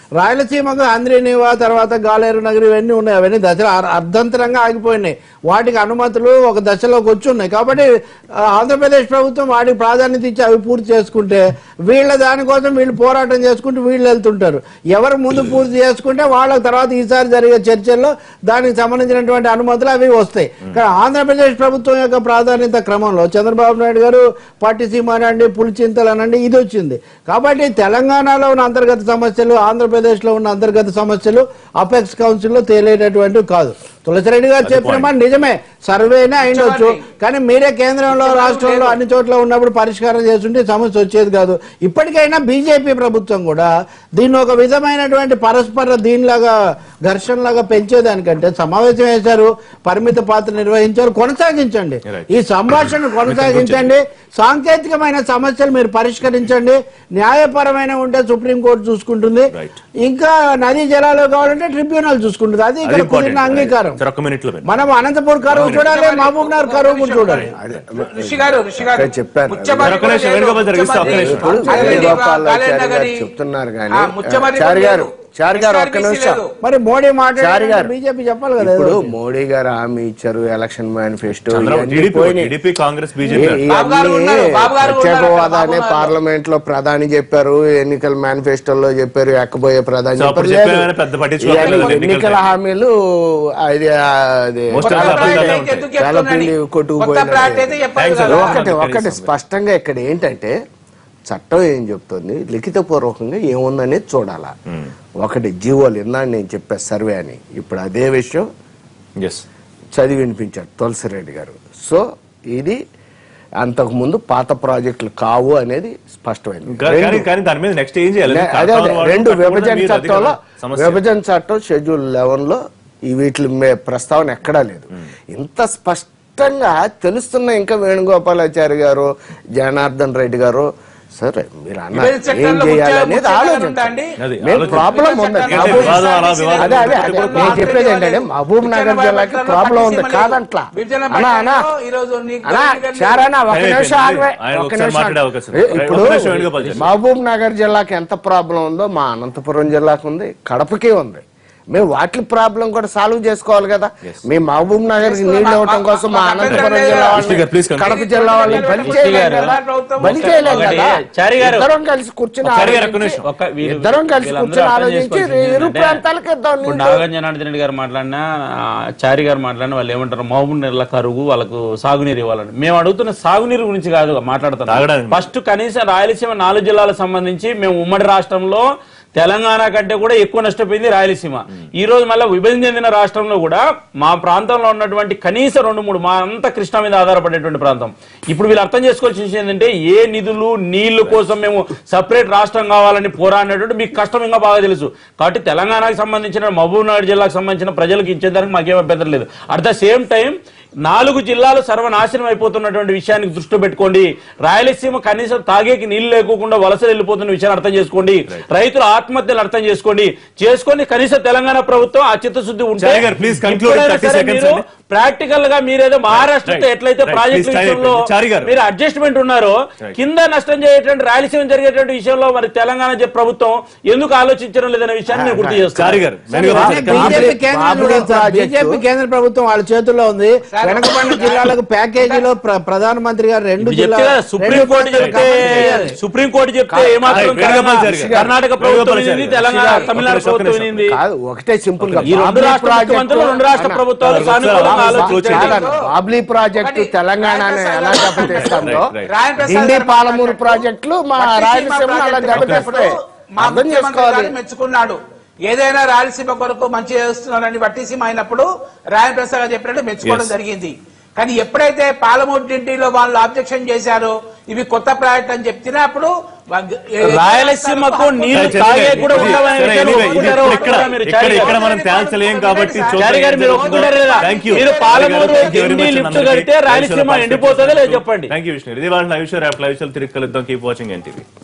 రాయలసీమకు ఆంధ్రీనివా తర్వాత గాలేరు నగరి ఇవన్నీ ఉన్నాయి అవన్నీ దశలు అర్- అర్ధంతరంగా ఆగిపోయినాయి వాటికి అనుమతులు ఒక దశలోకి వచ్చి ఉన్నాయి కాబట్టి ఆ, ఆంధ్రప్రదేశ్ ప్రభుత్వం వాటికి ప్రాధాన్యత ఇచ్చి అవి పూర్తి చేసుకుంటే వీళ్ళ దానికోసం వీళ్ళు పోరాటం చేసుకుంటూ వీళ్ళు వెళ్తుంటారు ఎవరు ముందు పూర్తి చేసుకుంటే వాళ్ళ తర్వాత ఈసారి జరిగే చర్చల్లో దానికి సంబంధించినటువంటి అనుమతులు అవి వస్తాయి కానీ ఆంధ్రప్రదేశ్ ప్రభుత్వం యొక్క ప్రాధాన్యత క్రమంలో చంద్రబాబు నాయుడు గారు పట్టిసీమ అనండి పులిచింతలు అనండి ఇది వచ్చింది కాబట్టి తెలంగాణలో ఉన్న అంతర్గత సమస్యలు ఆంధ్రప్రదేశ్లో ఉన్న అంతర్గత సమస్యలు అపెక్స్ కౌన్సిల్లో తేలేటటువంటివి కాదు తులసిరెడ్డి గారు చెప్పిన మాట నిజమే సర్వేనే అయిండొచ్చు కానీ మీరే కేంద్రంలో రాష్ట్రంలో అన్ని చోట్ల ఉన్నప్పుడు పరిష్కారం చేస్తుంటే సమస్య వచ్చేది కాదు ఇప్పటికైనా బీజేపీ ప్రభుత్వం కూడా దీన్ని ఒక విధమైనటువంటి పరస్పర దీనిలాగా ఘర్షణలాగా పెంచేదానికంటే సమావేశం వేశారు పరిమిత పాత్ర నిర్వహించారు కొనసాగించండి ఈ సంభాషణ కొనసాగించండి సాంకేతికమైన సమస్యలు మీరు పరిష్కరించండి న్యాయపరమైన ఉంటే సుప్రీంకోర్టు చూసుకుంటుంది ఇంకా నదీ జలాలు కావాలంటే ట్రిబ్యునల్ చూసుకుంటుంది అది ఇక్కడ కుదిరిన అంగీకారం సార్ ఒక్క మినిట్ లో వినండి. మనం అనంతపూర్ కరువు చూడాలి మహబూబ్ నగర్ కరువు కూడా చూడాలి ఋషి గారు ఋషి గారు అక్కడ చెప్పారు. ముచ్చమర్రి ఒక్క నిమిషం, కూడా వేణుగోపాల్ గారు, ఇస్తా, ఒక్క నిమిషం. ఇప్పుడు అరవింద్ వేణుగోపాలాచారి గారు గారు గారి- చెప్తున్నారు కానీ ఆ, ముచ్చమర్రి చారి కూడా గారు లేదు. చారి గారు ఒక్క SRBC నిమిషం లేదు. మరి మోడీ చారి మాట్లాడారు గారు బీజేపీ చెప్పాలి కదా ఇప్పుడు ఏదో ఒకటి. మోడీ గారు హామీ ఇచ్చారు election manifesto Chandrababu TDP TDP Congress BJP Babu గారు ఉన్నారు, బాబు గారు ప్రత్యేక ఉన్నారు, హోదా బాబు గారు. పార్లమెంట్ లో ప్రధాని చెప్పారు ఎన్నికల మేనిఫెస్టోలో చెప్పారు ఎక్కబోయే ప్రధాని సో అప్పుడు చెప్పారు చెప్పారు లేదు. కానీ పెద్ద పట్టించుకోలేదు ఇవన్నీ ఎన్నికల ఎన్నికల టైం. హామీలు అది అది Most of కొత్త the ప్రాజెక్ట్ అబద్ధాలే అయితే ఉంటాయి. ఎందుకు చాలా చెప్తున్నారని? పిండి కొత్త కొట్టుకుపోయినట్టు. ప్రాజెక్ట్ అయితే చెప్పాలి Thanks, కదా. sir. ఒకటి ఒకటి కనీసం. స్పష్టంగా ఇక్కడ ఏంటంటే చట్టం ఏం చెప్తుంది లిఖితపూర్వకంగా ఏముందనేది చూడాలా ఒకటి జీవోలు ఇందా నేను చెప్పా సర్వే అని ఇప్పుడు అదే విషయం ఎస్ చదివి వినిపించారు తులసిరెడ్డి గారు సో ఇది అంతకుముందు పాత ప్రాజెక్టులు కావు అనేది స్పష్టమైంది కానీ రెండు- కానీ దాని మీద నెక్స్ట్ ఏం చేయాలి లే- అదే అదే కడతారు రెండు వాళ్ళు, విభజన మీరు అది చట్టంలో కదా సమస్య. విభజన చట్టం షెడ్యూల్ లెవెన్ లో ఈ వీటి మే- ప్రస్తావన ఎక్కడా లేదు ఇంత స్పష్టంగా తెలుస్తున్న ఇంకా వేణుగోపాలాచారి గారు జనార్దన్ రెడ్డి గారు సరే మీరు అన్నారు విభజన ఏం చట్టంలో చేయాలనేది ముఖ్య- ఆలోచన ఉందా అండి? అది మేము ఆలోచన. ప్రాబ్లం ఉంది విభజన ఏంటి చట్టంలో వివాదం అలా వివాదం అదే అదే అదే నేను చెప్పేది ఏంటంటే మహబూబ్ నగర్ జిల్లాకి ప్రాబ్లం ఉంది కాదంట్లా విభజన అన్నా అన్నా చట్టంలో ఈరోజు నీకు అన్నా ఎన్నికలు చారానా ఒక టైం నిమిషం అయిపోయింది. ఆగవే ఆయన ఒక ఒకసారి నిమిషం మాట్లాడే అవకాశం ఏ, ఉంది. ఇప్పుడు ఒక్క నిమిషం వేణుగోపాల్ గారు. మహబూబ్ నగర్ జిల్లాకి ఎంత ప్రాబ్లం ఉందో మా అనంతపురం జిల్లాకు ఉంది కడపకి ఉంది మేము వాటి ప్రాబ్లం కూడా సాల్వ్ చేసుకోవాలి కదా మీ మహబూబ్ నగర్ కి నీళ్లు ఇవ్వటం కోసం మా అనంతపురం జిల్లా కృష్ణ గారు, please వాళ్ళని continue. కడప జిల్లా వాళ్ళని బలి కృష్ణ చేయలేం గారు, కదా ప్రభుత్వం బలి చేయలేం ఒకటి, కదా చారి గారు. ఇద్దరం కలిసి కూర్చుని చారి గారు, ఒక్క ఆలోచించి- నిమిషం. ఒక్క వీరు- ఇద్దరం కలిసి వీళ్ళందరూ కూర్చొని అర్థం ఆలోచించి చేసుకోవాల్సింది ఇరు ఏంటంటే, ప్రాంతాలకు ఇద్దాం ఇప్పుడు నీళ్లు. నాగార్జున జనార్దన్ రెడ్డి గారు మాట్లాడినా ఆ, చారి గారు మాట్లాడినా వాళ్ళు ఏమంటారు మహబూబ్ నెల కరువు వాళ్ళకు సాగునీరు ఇవ్వాలని మేము అడుగుతున్న సాగునీరు గురించి కాదు మాట్లాడుతున్నాం తాగడానికి. ఫస్ట్ కనీసం రాయలసీమ నాలుగు జిల్లాలకు సంబంధించి మేము ఉమ్మడి రాష్ట్రంలో తెలంగాణ కంటే కూడా ఎక్కువ నష్టపోయింది రాయలసీమ ఈ రోజు మళ్ళీ విభజన చెందిన రాష్ట్రంలో కూడా మా ప్రాంతంలో ఉన్నటువంటి కనీసం రెండు మూడు మా అంతా కృష్ణా మీద ఆధారపడేటువంటి ప్రాంతం ఇప్పుడు వీళ్ళు అర్థం చేసుకోవాల్సిన విషయం ఏంటంటే ఏ నిధులు నీళ్లు కోసం మేము సపరేట్ రాష్ట్రం కావాలని పోరాడినటువంటి మీకు కష్టం ఇంకా బాగా తెలుసు కాబట్టి తెలంగాణకు సంబంధించిన మహబూబ్ నగర్ జిల్లాకు సంబంధించిన ప్రజలకు ఇచ్చేదానికి మాకేం అభ్యంతరం లేదు అట్ ద సేమ్ టైం నాలుగు జిల్లాలు సర్వనాశనం అయిపోతున్నటువంటి విషయాన్ని దృష్టిలో పెట్టుకోండి రాయలసీమ కనీసం తాగేకి నీళ్లు లేకోకుండా వలస వెళ్ళిపోతున్న విషయాన్ని అర్థం చేసుకోండి రైతుల ఆత్మహత్యలు అర్థం చేసుకోండి చేసుకొని కనీసం తెలంగాణ ప్రభుత్వం ఆ చిత్తశుద్ధి ఉంటే చారి గారు, please conclude in ఇప్పుడైనా 30 సరే seconds మీరు అండి. ప్రాక్టికల్ గా మీరేదో మహారాష్ట్రతో Right. ఎట్లయితే Right. ప్రాజెక్టు Please, చారి విషయంలో గారు. చారి గారు. మీరు అడ్జస్ట్మెంట్ ఉన్నారో కింద నష్టం చేసేటువంటి రాయలసీమ జరిగేటువంటి విషయంలో మరి తెలంగాణ జ- ప్రభుత్వం ఎందుకు ఆలోచించడం లేదనే విషయాన్ని నేను గుర్తు చేస్తాను చారి గారు వేణుగోపాల్ గారు. బీజేపీ కేంద్రం బాబ్రీ చూడండి సార్, ప్రాజెక్టు- బీజేపీ కేంద్ర ప్రభుత్వం వాళ్ళ చేతుల్లో ఉంది వెనకబడిన జిల్లాలకు ప్యాకేజీలో ప్ర- ప్రధానమంత్రి గారు రెండు ఇప్పుడు చెప్తే జిల్లా కదా, సుప్రీం రెండు కోర్టు ప్రాంతాలకు చెప్తే అమలు చేయాలి. సుప్రీం కోర్టు చెప్తే ఏమాత్రం రైట్, వేణుగోపాల్ గారు. కర్ణాటక- కర్ణాటక ప్రభుత్వం వేణుగోపాల్ వినింది గారు. తెలంగాణ ఒక్క తమిళనాడు నిమిషం, ఒక్క ప్రభుత్వం నిమిషం. వినింది కాదు ఒకటే సింపుల్ గా ఈ రెండు బాబ్లీ రాష్ట్ర ప్రాజెక్టు- ముఖ్యమంత్రులు రెండు రాష్ట్ర అన్న, ప్రభుత్వాలు ఒకసారి సానుకూలంగా ఒకసారి ఆలోచించాలి కాదన్న, బాబ్లీ ప్రాజెక్టు తెలంగాణని ఎలా దెబ్బతీస్తామో Right, right. రాయన్ ప్రసాద్ డిండి గారు పాలమూరు మాట్లాడినట్టు ప్రాజెక్టులు మా పట్టిసీమ రాయలసీమ అలా ప్రాజెక్టు దెబ్బతీస్తాయి మా అర్థం ముఖ్యమంత్రి చేసుకోవాలి గారు మెచ్చుకున్నాడు ఏదైనా రాయలసీమ కొరకు మంచి చేస్తున్నారని పట్టిసీమ అయినప్పుడు రాయన్ ప్రసాద్ గారు చెప్పినట్టు మెచ్చుకోవడం Yes. జరిగింది కానీ ఎప్పుడైతే పాలమూరు డింటిలో వాళ్ళు ఆబ్జెక్షన్ చేశారో ఇవి కొత్త ప్రాజెక్ట్ అని చెప్తేనే అప్పుడు వగ్- ఏ- రాయలసీమకు నీళ్లు సరే, తాగే సరే, కూడా ఇది- ఉండవనే సరే, విషయాన్ని anyway, ఇది ఒప్పుకుంటారో ఇప్పుడు ఇక్కడ ఒప్పుకోరా మీరు ఇక్కడ చారి ఇక్కడ గారు? మనం తేల్చలేం కాబట్టి చారి గారు మీరు ఒప్పుకుంటారు లేదా మీరు పాలమూరు డిండి లిఫ్ట్ కడితే రాయలసీమ ఎండిపోతుందో లేదో చెప్పండి థ్యాంక్ యూ విష్ణు ఇది వాళ్ళ లైవ్ షో రేపు లైవ్ షో తిరిగి కలుద్దాం కీప్ వాచింగ్ ఎన్టీవీ